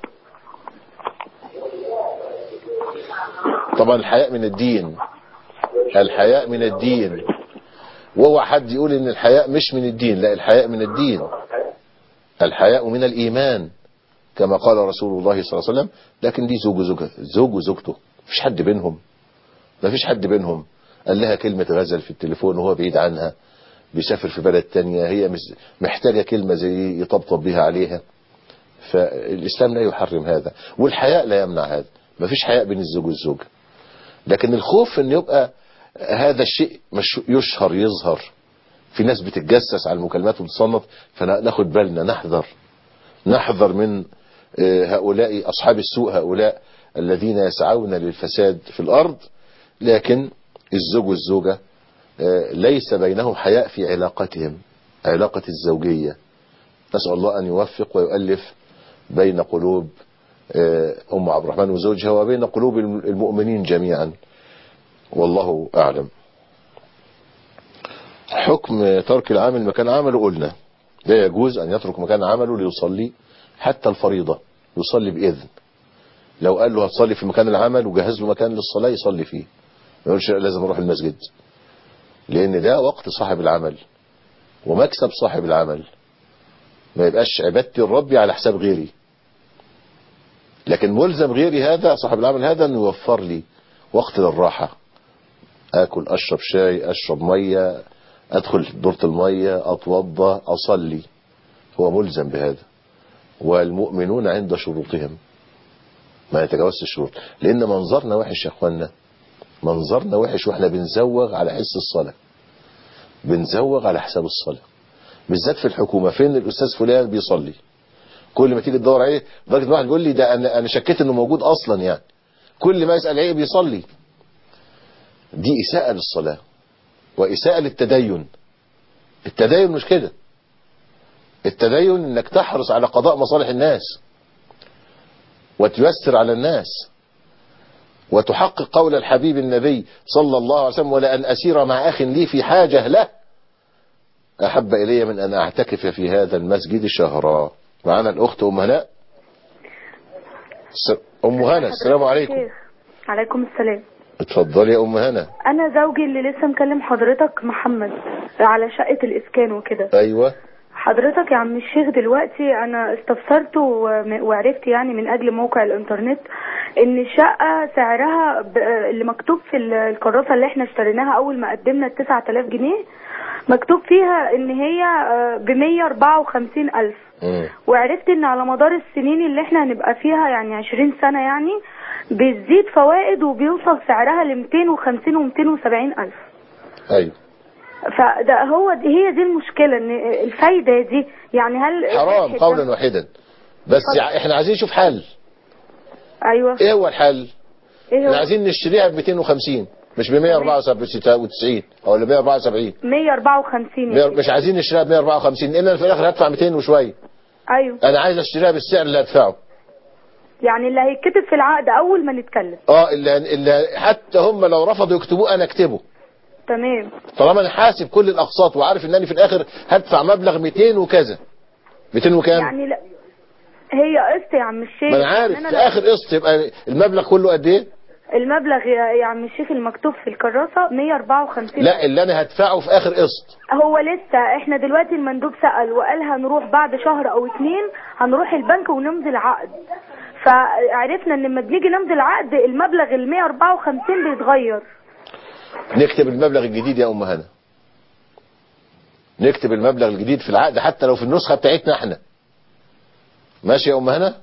طبعا الحياء من الدين الحياء من الدين وهو حد يقول ان الحياء مش من الدين لا الحياء من الدين الحياء من الإيمان كما قال رسول الله صلى الله عليه وسلم لكن دي زوج وزوجة زوج وزوجته مفيش حد بينهم مفيش حد بينهم قال لها كلمة غزل في التليفون وهو بعيد عنها بيسافر في بلد تانية هي مش- محتاجة كلمة زي يطبطب بيها عليها فالإسلام لا يحرم هذا والحياء لا يمنع هذا مفيش حياء بين الزوج والزوجة لكن الخوف ان يبقى هذا الشيء مش يشهر يظهر في ناس بتتجسس على المكالمات وتصنف فناخد بالنا نحذر نحذر من آه، هؤلاء أصحاب السوء هؤلاء الذين يسعون للفساد في الأرض لكن الزوج والزوجة آه، ليس بينهم حياء في علاقتهم علاقة الزوجية نسأل الله أن يوفق ويؤلف بين قلوب آه، أم عبد الرحمن وزوجها وبين قلوب المؤمنين جميعا والله أعلم حكم ترك العامل مكان عمله قلنا لا يجوز أن يترك مكان عمله ليصلي حتى الفريضة يصلي بإذن لو قال له هتصلي في مكان العمل وجهز له مكان للصلاة يصلي فيه ما يقولش لا، لازم اروح المسجد لأن ده وقت صاحب العمل ومكسب صاحب العمل ما يبقاش عبادتي الرب على حساب غيري لكن ملزم غيري هذا صاحب العمل هذا انه يوفر لي وقت للراحة اكل اشرب شاي اشرب مية ادخل دورة المية اتوضى اصلي هو ملزم بهذا والمؤمنون عند شروطهم ما يتجاوزش الشروط لان منظرنا وحش يا اخوانا منظرنا وحش واحنا بنزوغ على حس الصلاة بنزوغ على حساب الصلاة بالذات في الحكومة فين الاستاذ فلان بيصلي كل ما تيجي تدور عليه لدرجه واحد بيقول لي ده انا انا شكيت انه موجود اصلا يعني كل ما يسال عليه بيصلي دي اساءه للصلاه واساءه للتدين التدين مش كده التدين انك تحرص على قضاء مصالح الناس وتيسر على الناس وتحقق قول الحبيب النبي صلى الله عليه وسلم ولأن أسير مع أخ لي في حاجة له أحب إلي من أن أعتكف في هذا المسجد شهرا معنا الأخت أم هناء س- أم هنا السلام عليكم شيخ. عليكم السلام اتفضلي يا أم هنا انا زوجي اللي لسه مكلم حضرتك محمد على شقة الاسكان وكده أيوة حضرتك يا عم الشيخ دلوقتي انا استفسرت وم- وعرفت يعني من اجل موقع الانترنت ان الشقة سعرها ب- اللي مكتوب في ال- الكراسة اللي احنا اشتريناها اول ما قدمنا التسعة الاف جنيه مكتوب فيها ان هي ب 154 الف مم. وعرفت ان على مدار السنين اللي احنا هنبقى فيها يعني 20 سنة يعني بتزيد فوائد وبيوصل سعرها ل 250 و 270 الف أيوة فده هو دي هي دي المشكلة ان الفايدة دي يعني هل حرام قولا واحدا بس يع- احنا عايزين نشوف حل ايوه ايه هو الحل ايه احنا هو عايزين نشتريها ب 250 مش ب 194 او ل 174 154 مية- مش عايزين نشتريها ب 154 لان انا في الاخر هدفع 200 وشويه ايوه انا عايز اشتريها بالسعر اللي هدفعه يعني اللي هيتكتب في العقد اول ما نتكلم اه اللي, اللي حتى هم لو رفضوا يكتبوه انا اكتبه تمام طالما انا حاسب كل الاقساط وعارف ان انا في الاخر هدفع مبلغ 200 وكذا 200 وكام يعني لا هي قسط يا عم الشيخ ما انا عارف يعني في اخر قسط يبقى المبلغ كله قد ايه المبلغ يا يا عم الشيخ المكتوب في الكراسة 154 لا اللي انا هدفعه في اخر قسط هو لسه احنا دلوقتي المندوب سأل وقال هنروح بعد شهر او اتنين هنروح البنك ونمضي العقد فعرفنا ان لما بنيجي نمضي العقد المبلغ ال 154 بيتغير نكتب المبلغ الجديد يا ام هنا نكتب المبلغ الجديد في العقد حتى لو في النسخة بتاعتنا احنا ماشي يا ام هنا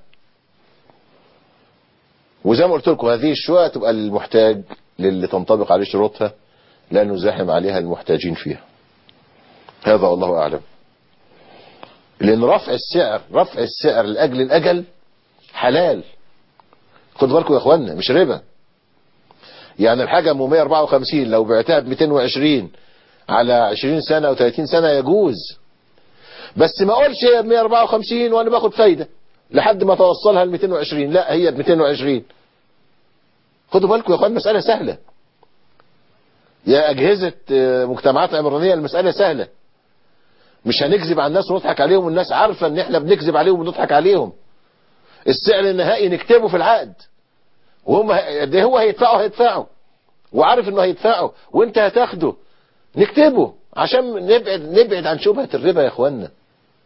وزي ما قلت لكم هذه الشقق تبقى للمحتاج للي تنطبق عليه شروطها لا نزاحم عليها المحتاجين فيها هذا والله اعلم لان رفع السعر رفع السعر لاجل الاجل حلال خدوا بالكم يا اخوانا مش ربا يعني الحاجة ام 154 لو بعتها ب 220 على 20 سنة او 30 سنة يجوز بس ما اقولش هي ب 154 وانا باخد فايدة لحد ما توصلها ل 220 لا هي ب 220 خدوا بالكم يا اخوان مسألة سهلة يا اجهزة آه، مجتمعات عمرانية المسألة سهلة مش هنكذب على الناس ونضحك عليهم والناس عارفة ان احنا بنكذب عليهم ونضحك عليهم السعر النهائي نكتبه في العقد وهم ه- ده هو هيدفعه هيدفعه وعارف انه هيدفعه وانت هتاخده نكتبه عشان نبعد نبعد عن شبهة الربا يا اخوانا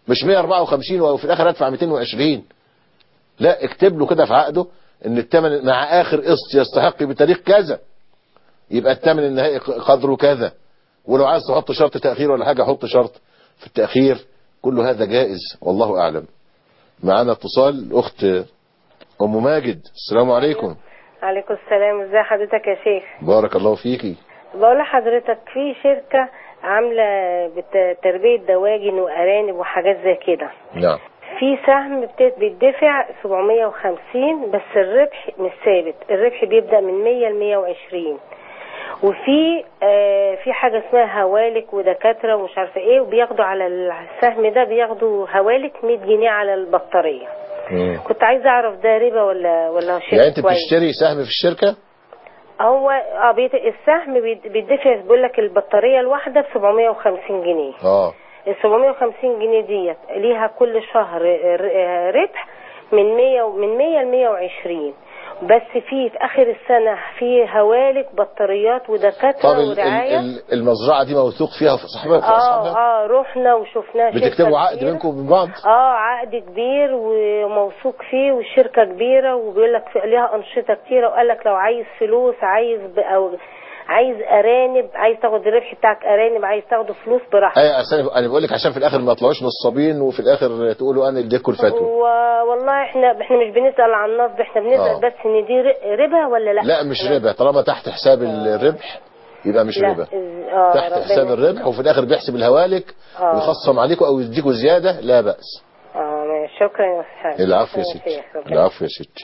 مش 154 وفي الاخر ادفع 220 لا اكتب له كده في عقده ان الثمن مع اخر قسط يستحق بتاريخ كذا يبقى الثمن النهائي قدره كذا ولو عايز تحط شرط تاخير ولا حاجه حط شرط في التاخير كل هذا جائز والله اعلم معانا اتصال الاخت ام ماجد السلام عليكم عليكم السلام ازي حضرتك يا شيخ بارك الله فيكي بقول لحضرتك في شركة عاملة بت- تربية دواجن وأرانب وحاجات زي كده نعم في سهم بت- بيدفع 750 بس الربح مش ثابت الربح بيبدأ من 100 ل 120 وفي آه في حاجة اسمها هوالك ودكاترة ومش عارفة ايه وبياخدوا على السهم ده بياخدوا هوالك 100 جنيه على البطارية مم. كنت عايزة اعرف ده ربا ولا ولا شيء يعني انت كويس بتشتري سهم في الشركه هو اه بيت... السهم بيد- بيدفع بيقول لك البطاريه الواحده ب 750 جنيه اه ال 750 جنيه ديت ليها كل شهر ر- ربح من 100 و- من 100 ل 120 بس في في اخر السنه في هوالك بطاريات طب ودكاتره ال- ال- ورعايه ال- المزرعه دي موثوق فيها في صاحبها في اه اصحابها اه رحنا وشفناها شركة بتكتبوا عقد كبيرة. بينكم وبين بعض اه عقد كبير وموثوق فيه والشركه كبيره وبيقول لك ليها انشطه كتيره وقال لك لو عايز فلوس عايز ب- او عايز ارانب عايز تاخد الربح بتاعك ارانب عايز تاخده فلوس براحتك اي اصل انا بقول لك عشان في الاخر ما يطلعوش نصابين وفي الاخر تقولوا انا اللي اديتكم الفتوى و- والله احنا احنا مش بنسال عن النصب احنا بنسال آه. بس ان دي ر- ربا ولا لا لا مش ربا طالما تحت حساب الربح يبقى مش لا. ربا اه تحت ربنا- حساب الربح وفي الاخر بيحسب الهوالك آه. ويخصم عليكم او يديكوا زياده لا باس اه ماشي. شكرا يا استاذ العفو يا شكراً ستي شيخ. ربنا العفو يا ستي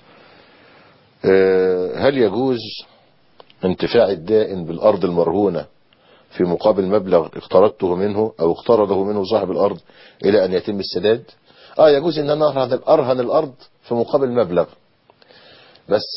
آه، هل يجوز انتفاع الدائن بالأرض المرهونة في مقابل مبلغ اقترضته منه أو اقترضه منه صاحب الأرض إلى أن يتم السداد آه يجوز أن أنا أرهن أرهن الأرض في مقابل مبلغ بس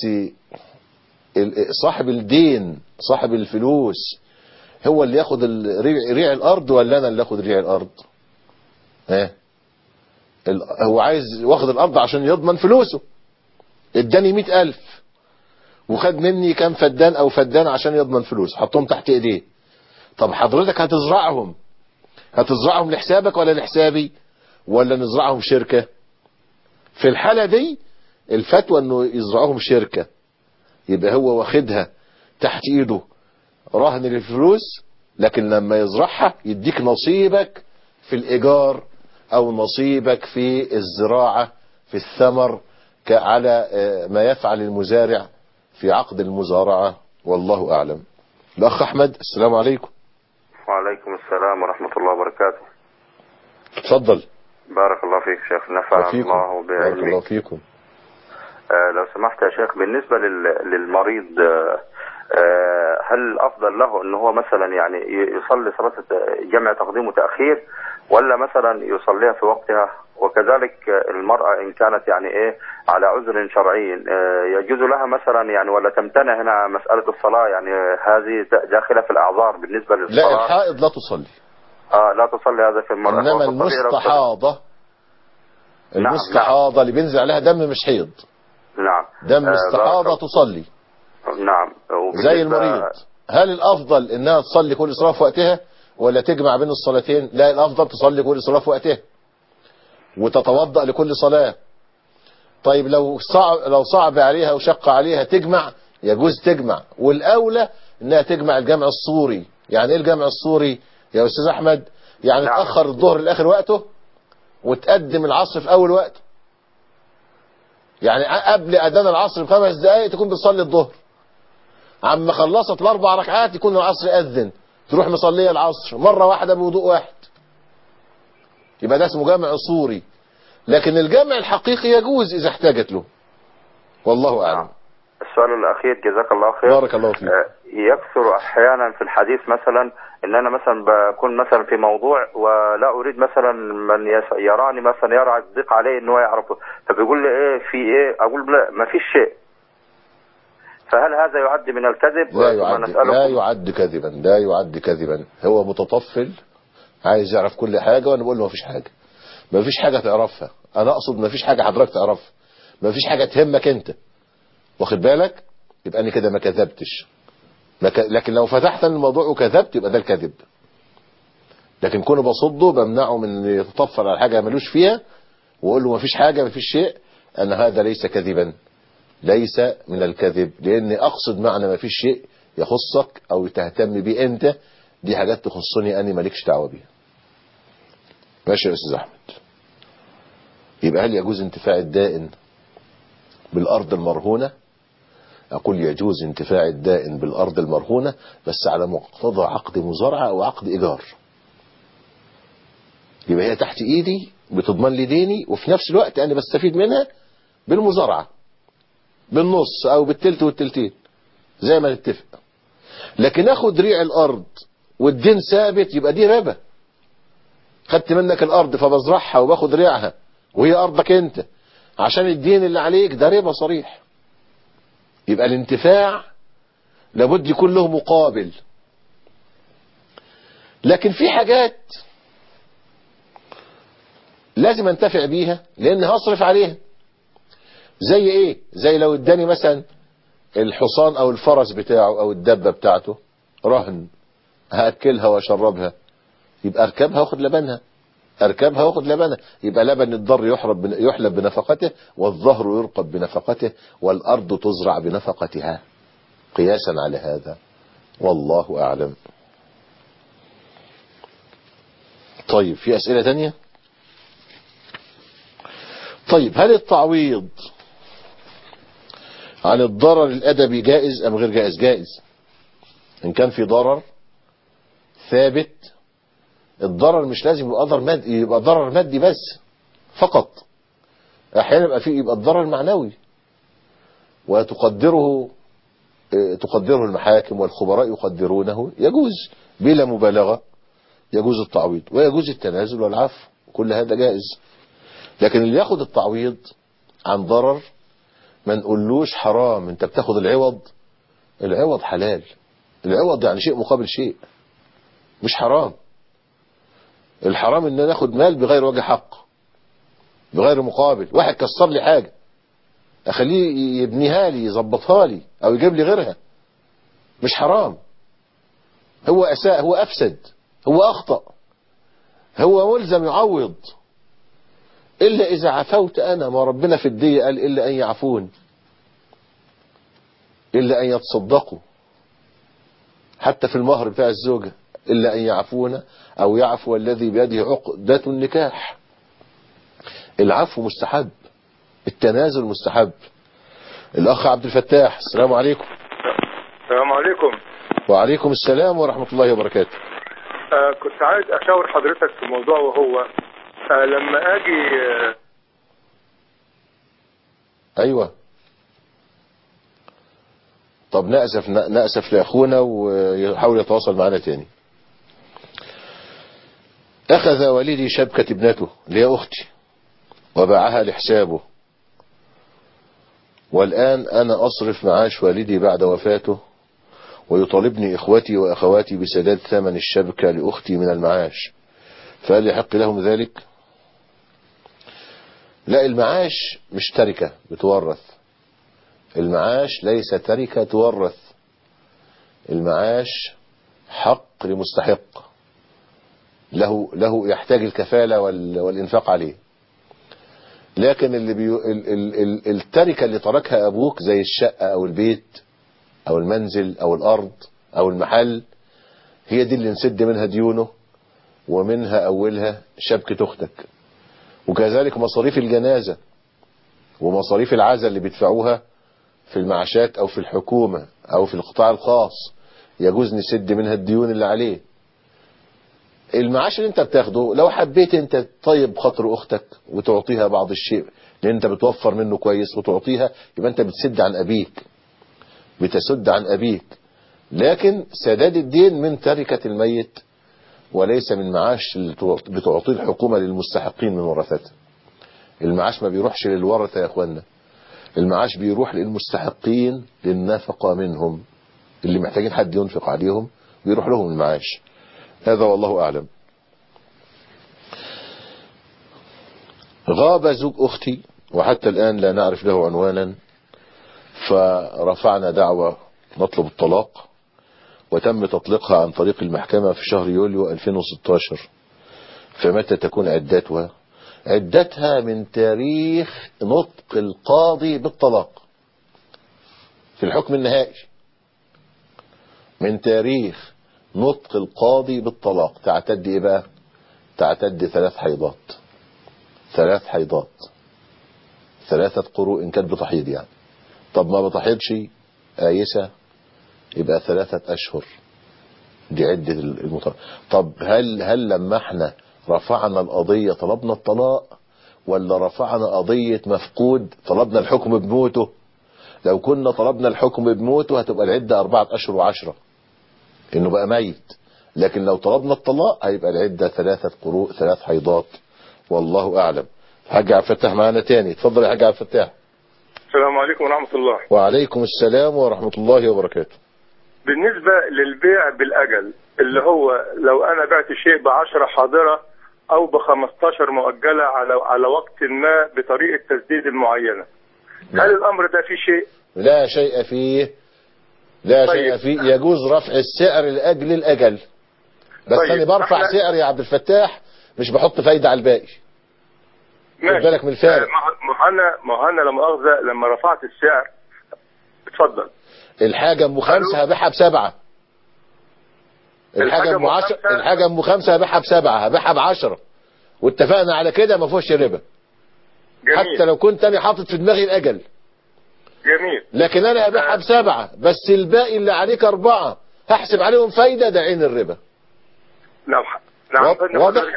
ال- صاحب الدين صاحب الفلوس هو اللي ياخد ال- ريع ريع الأرض ولا أنا اللي أخد ريع الأرض ها ال- هو عايز واخد الأرض عشان يضمن فلوسه اداني مئة ألف وخد مني كام فدان أو فدان عشان يضمن فلوس حطهم تحت إيديه طب حضرتك هتزرعهم هتزرعهم لحسابك ولا لحسابي ولا نزرعهم شركة في الحالة دي الفتوى انه يزرعوهم شركة يبقى هو واخدها تحت ايده رهن للفلوس لكن لما يزرعها يديك نصيبك في الايجار او نصيبك في الزراعة في الثمر ك- على آه، ما يفعل المزارع في عقد المزارعة والله اعلم الاخ احمد السلام عليكم وعليكم السلام ورحمة الله وبركاته اتفضل بارك الله فيك شيخ نفع وفيكم الله بارك الله بعلمك فيكم آه لو سمحت يا شيخ بالنسبة لل- للمريض آه آه هل الأفضل له أنه هو مثلا يعني ي- يصلي صلاة الت- جمع تقديم وتأخير ولا مثلا يصليها في وقتها وكذلك آه، المرأة إن كانت يعني إيه على عذر شرعي آه يجوز لها مثلا يعني ولا تمتنع هنا مسألة الصلاة يعني هذه داخلة في الأعذار بالنسبة لا للصلاة الحائض لا تصلي آه لا تصلي هذا في المرأة انما وتصلي إلى الصلاة. المستحاضة نعم، المستحاضة اللي بينزل عليها دم مش حيض نعم دم آه، استحاضة بارك- تصلي نعم زي وبالنسبة- المريض هل الافضل انها تصلي كل صلاة في وقتها ولا تجمع بين الصلاتين لا الافضل تصلي كل صلاة في وقتها وتتوضأ لكل صلاة طيب لو صعب لو صعب عليها وشق عليها تجمع يجوز تجمع والاولى انها تجمع الجمع الصوري يعني ايه الجمع الصوري يا استاذ احمد يعني نعم. تاخر الظهر لاخر وقته وتقدم العصر في اول وقته يعني قبل اذان العصر بخمس دقائق تكون بتصلي الظهر عما خلصت الاربع ركعات يكون العصر اذن تروح مصليه العصر مره واحده بوضوء واحد يبقى ده اسمه جمع صوري لكن الجمع الحقيقي يجوز اذا احتاجت له والله اعلم السؤال الأخير جزاك الله خير بارك الله فيك آه، يكثر أحيانا في الحديث مثلا إن أنا مثلا بكون مثلا في موضوع ولا أريد مثلا من يس- يراني مثلا يرى الضيق عليه إن هو يعرفه فبيقول لي إيه في إيه أقول لا ما فيش شيء فهل هذا يعد من الكذب لا ثم يعد نسألكم لا يعد كذبا لا يعد كذبا هو متطفل عايز يعرف كل حاجة وانا بقول له ما فيش حاجة ما فيش حاجة تعرفها انا اقصد ما فيش حاجة حضرتك تعرفها ما فيش حاجة تهمك انت واخد بالك يبقى انا كده ما كذبتش ما ك... لكن لو فتحت الموضوع وكذبت يبقى ده الكذب لكن كونه بصده بمنعه من إنه يتطفل على حاجة ملوش فيها واقول له مفيش حاجة مفيش شيء ان هذا ليس كذبا ليس من الكذب لاني اقصد معنى مفيش شيء يخصك او تهتم بيه انت دي حاجات تخصني اني مالكش دعوه بيها ماشي يا استاذ احمد يبقى هل يجوز انتفاع الدائن بالارض المرهونه اقول يجوز انتفاع الدائن بالارض المرهونه بس على مقتضى عقد مزارعه او عقد ايجار يبقى هي تحت ايدي بتضمن لي ديني وفي نفس الوقت انا بستفيد منها بالمزارعه بالنص او بالتلت والتلتين زي ما نتفق لكن اخد ريع الارض والدين ثابت يبقى دي ربا خدت منك الارض فبزرعها وباخد ريعها وهي ارضك انت عشان الدين اللي عليك ده ربا صريح يبقى الانتفاع لابد يكون له مقابل لكن في حاجات لازم انتفع بيها لان هصرف عليها زي ايه زي لو اداني مثلا الحصان او الفرس بتاعه او الدبة بتاعته رهن هاكلها واشربها يبقى اركبها واخد لبنها اركبها واخد لبنها يبقى لبن الضر يحرب يحلب بنفقته والظهر يرقب بنفقته والارض تزرع بنفقتها قياسا على هذا والله اعلم طيب في اسئله تانية طيب هل التعويض عن الضرر الأدبي جائز أم غير جائز جائز إن كان في ضرر ثابت الضرر مش لازم يبقى ضرر مادي يبقى ضرر مادي بس فقط أحيانا يبقى فيه يبقى الضرر معنوي وتقدره تقدره المحاكم والخبراء يقدرونه يجوز بلا مبالغة يجوز التعويض ويجوز التنازل والعفو كل هذا جائز لكن اللي ياخد التعويض عن ضرر ما نقولوش حرام انت بتاخد العوض العوض حلال العوض يعني شيء مقابل شيء مش حرام الحرام ان ناخد مال بغير وجه حق بغير مقابل واحد كسر لي حاجة اخليه يبنيها لي يظبطها لي او يجيب لي غيرها مش حرام هو اساء هو افسد هو اخطأ هو ملزم يعوض إلا إذا عفوت أنا ما ربنا في الدية قال إلا أن يعفون إلا أن يتصدقوا حتى في المهر بتاع الزوجة إلا أن يعفون أو يعفو الذي بيده عقدة النكاح العفو مستحب التنازل مستحب الأخ عبد الفتاح السلام عليكم السلام عليكم وعليكم السلام ورحمة الله وبركاته آه كنت عايز أشاور حضرتك في موضوع وهو آه لما اجي آه ايوه طب نأسف نأسف لأخونا ويحاول يتواصل معنا تاني أخذ والدي شبكة ابنته اللي هي أختي وباعها لحسابه والآن أنا أصرف معاش والدي بعد وفاته ويطالبني إخوتي وأخواتي بسداد ثمن الشبكة لأختي من المعاش فهل يحق لهم ذلك لا المعاش مش تركة بتورث المعاش ليس تركة تورث المعاش حق لمستحق له له يحتاج الكفالة والإنفاق عليه لكن اللي بي ال ال ال التركة اللي تركها أبوك زي الشقة أو البيت أو المنزل أو الأرض أو المحل هي دي اللي نسد منها ديونه ومنها أولها شبكة أختك وكذلك مصاريف الجنازة ومصاريف العزل اللي بيدفعوها في المعاشات أو في الحكومة أو في القطاع الخاص يجوز نسد منها الديون اللي عليه المعاش اللي انت بتاخده لو حبيت انت طيب خاطر اختك وتعطيها بعض الشيء لان انت بتوفر منه كويس وتعطيها يبقى انت بتسد عن ابيك بتسد عن ابيك لكن سداد الدين من تركة الميت وليس من معاش اللي بتعطيه الحكومة للمستحقين من ورثته المعاش ما بيروحش للورثة يا اخوانا المعاش بيروح للمستحقين للنفقة منهم اللي محتاجين حد ينفق عليهم بيروح لهم المعاش هذا والله أعلم غاب زوج أختي وحتى الآن لا نعرف له عنوانا فرفعنا دعوة نطلب الطلاق وتم تطليقها عن طريق المحكمة في شهر يوليو 2016 فمتى تكون عدتها عدتها من تاريخ نطق القاضي بالطلاق في الحكم النهائي من تاريخ نطق القاضي بالطلاق تعتد ايه بقى تعتد ثلاث حيضات ثلاث حيضات ثلاثة قروء إن كانت بتحيض يعني طب ما بتحيضش آيسة يبقى ثلاثة أشهر دي عدة المطلق طب هل هل لما احنا رفعنا القضية طلبنا الطلاق ولا رفعنا قضية مفقود طلبنا الحكم بموته لو كنا طلبنا الحكم بموته هتبقى العدة أربعة أشهر وعشرة إنه بقى ميت لكن لو طلبنا الطلاق هيبقى العدة ثلاثة قروء ثلاث حيضات والله أعلم حاج عبد الفتاح معانا تاني اتفضل يا حاج عبد الفتاح السلام عليكم ورحمة الله وعليكم السلام ورحمة الله وبركاته بالنسبة للبيع بالأجل اللي هو لو أنا بعت شيء بعشرة حاضرة أو بخمستاشر مؤجلة على على وقت ما بطريقة تسديد المعينة هل الأمر ده فيه شيء؟ لا شيء فيه لا طيب. شيء فيه يجوز رفع السعر لأجل الأجل بس طيب. أنا برفع احنا- سعر يا عبد الفتاح مش بحط فايدة على الباقي خد ماشي. بالك من الفارق ما ما أنا ما أنا لما أخذ لما رفعت السعر اتفضل الحاجة ام خمسة هبيعها بسبعة الحاجة ام عشرة الحاجة ام خمسة هبيعها بسبعة هبيعها بعشرة واتفقنا على كده ما فيهوش ربا جميل حتى لو كنت انا حاطط في دماغي الاجل جميل لكن انا هبيعها بسبعة بس الباقي اللي عليك اربعة هحسب عليهم فايدة ده عين الربا نعم نعم واضح- فندم، واضح؟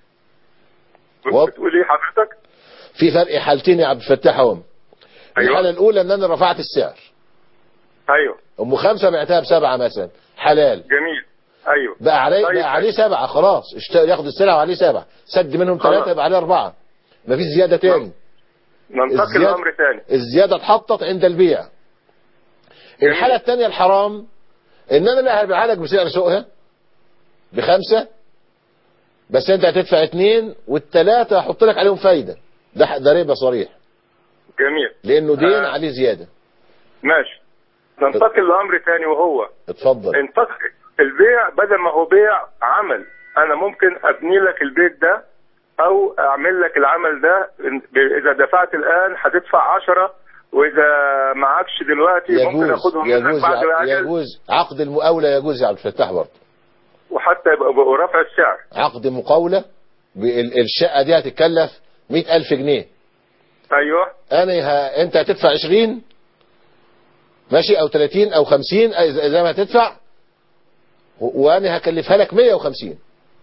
حضرتك- بتقول ايه حضرتك؟ في فرق حالتين يا عبد الفتاح اهم أيوة. الحالة الاولى ان انا رفعت السعر ايوه ام خمسة بعتها بسبعة مثلا حلال جميل ايوه بقى عليه طيب. بقى عليه سبعة خلاص اشت- ياخد السلعة وعليه سبعة سد منهم خلاص. ثلاثة يبقى عليه أربعة مفيش زيادة تاني ننتقل الزيادة- لامر ثاني الزيادة اتحطت عند البيع الحالة الثانية الحرام ان انا لا هبيعها لك بسعر سوقها بخمسة بس انت هتدفع اتنين والتلاتة هحط لك عليهم فايدة ده ده ربا صريح جميل لانه دين آه. عليه زيادة ماشي ننتقل لامر ثاني وهو اتفضل انتقل البيع بدل ما هو بيع عمل انا ممكن ابني لك البيت ده او اعمل لك العمل ده ب- اذا دفعت الان هتدفع عشرة واذا معكش دلوقتي ممكن يجوز اخدهم منك يجوز بعد العجل يجوز عقد المقاولة يجوز يا عبد الفتاح برضه وحتى يبقى يبقى رفع السعر عقد مقاولة بال- الشقة دي هتتكلف مئة ألف جنيه ايوه أنا ه... أنت هتدفع عشرين ماشي أو تلاتين أو خمسين إذا إذا ما هتدفع و... وأنا هكلفها لك مية وخمسين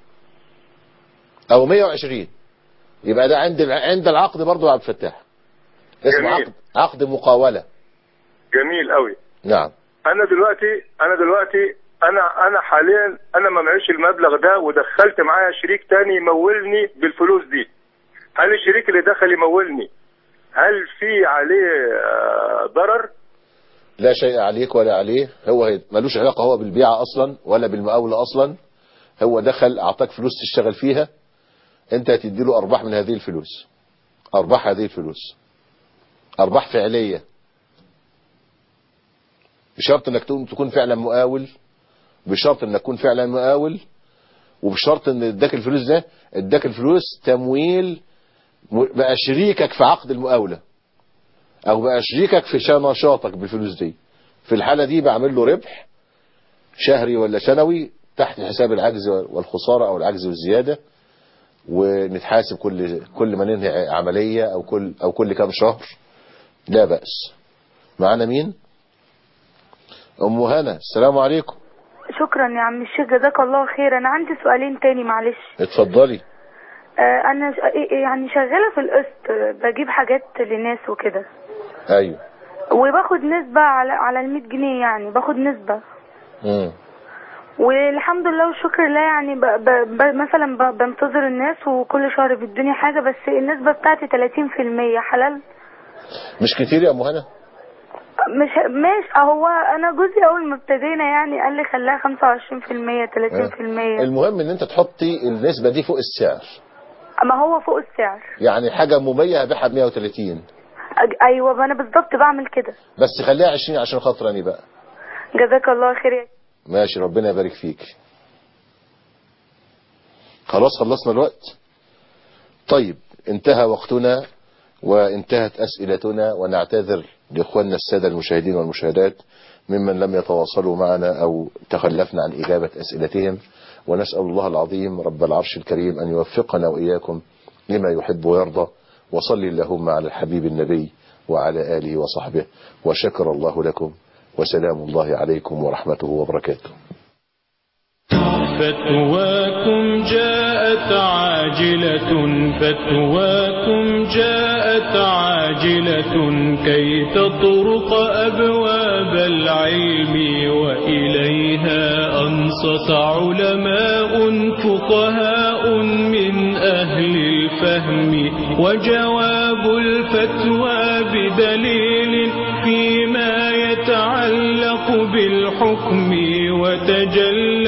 أو مية وعشرين يبقى ده عند الع- عند العقد برضه يا عبد الفتاح اسمه جميل. عقد عقد مقاولة جميل قوي نعم انا دلوقتي انا دلوقتي انا انا حاليا انا ما معيش المبلغ ده ودخلت معايا شريك تاني يمولني بالفلوس دي هل الشريك اللي دخل يمولني هل في عليه آه، ضرر لا شيء عليك ولا عليه هو هي- ملوش علاقة هو بالبيعة أصلا ولا بالمقاولة أصلا هو دخل أعطاك فلوس تشتغل فيها أنت هتدي له أرباح من هذه الفلوس أرباح هذه الفلوس أرباح فعلية بشرط أنك تكون- تكون فعلا مقاول بشرط أنك تكون فعلا مقاول وبشرط أن اداك الفلوس ده اداك الفلوس تمويل م- بقى شريكك في عقد المقاولة او بقى شريكك في شا- نشاطك بالفلوس دي في الحالة دي بعمل له ربح شهري ولا سنوي تحت حساب العجز والخسارة او العجز والزيادة ونتحاسب كل كل ما ننهي عملية او كل او كل كام شهر لا بأس معانا مين ام هنا السلام عليكم شكرا يا عم الشيخ جزاك الله خير انا عندي سؤالين تاني معلش اتفضلي آه، انا ش- إيه- يعني شغاله في القسط آه، بجيب حاجات لناس وكده ايوه وباخد نسبه على على ال 100 جنيه يعني باخد نسبه مم. والحمد لله والشكر لله يعني ب ب ب مثلا ب بنتظر الناس وكل شهر بيدوني حاجه بس النسبه بتاعتي 30% حلال مش كتير يا ام هنا مش ماشي هو انا جوزي اول ما ابتدينا يعني قال لي خليها 25% 30% المهم ان انت تحطي النسبة دي فوق السعر ما هو فوق السعر يعني حاجة ممية هبيعها ب 130 أج- ايوه ما انا بالظبط بعمل كده بس خليها 20 عشان خاطر اني بقى جزاك الله خير يا ماشي ربنا يبارك فيك خلاص خلصنا الوقت طيب انتهى وقتنا وانتهت أسئلتنا ونعتذر لإخواننا السادة المشاهدين والمشاهدات ممن لم يتواصلوا معنا أو تخلفنا عن إجابة أسئلتهم ونسأل الله العظيم رب العرش الكريم أن يوفقنا وإياكم لما يحب ويرضى وصل اللهم على الحبيب النبي وعلى آله وصحبه وشكر الله لكم وسلام الله عليكم ورحمته وبركاته فتواكم جاءت عاجلة فتواكم جاءت عاجلة كي تطرق أبواب العلم وإليها أنصت علماء فقهاء من أهل الفهم وجواب الفتوى بدليل فيما يتعلق بالحكم وتجلى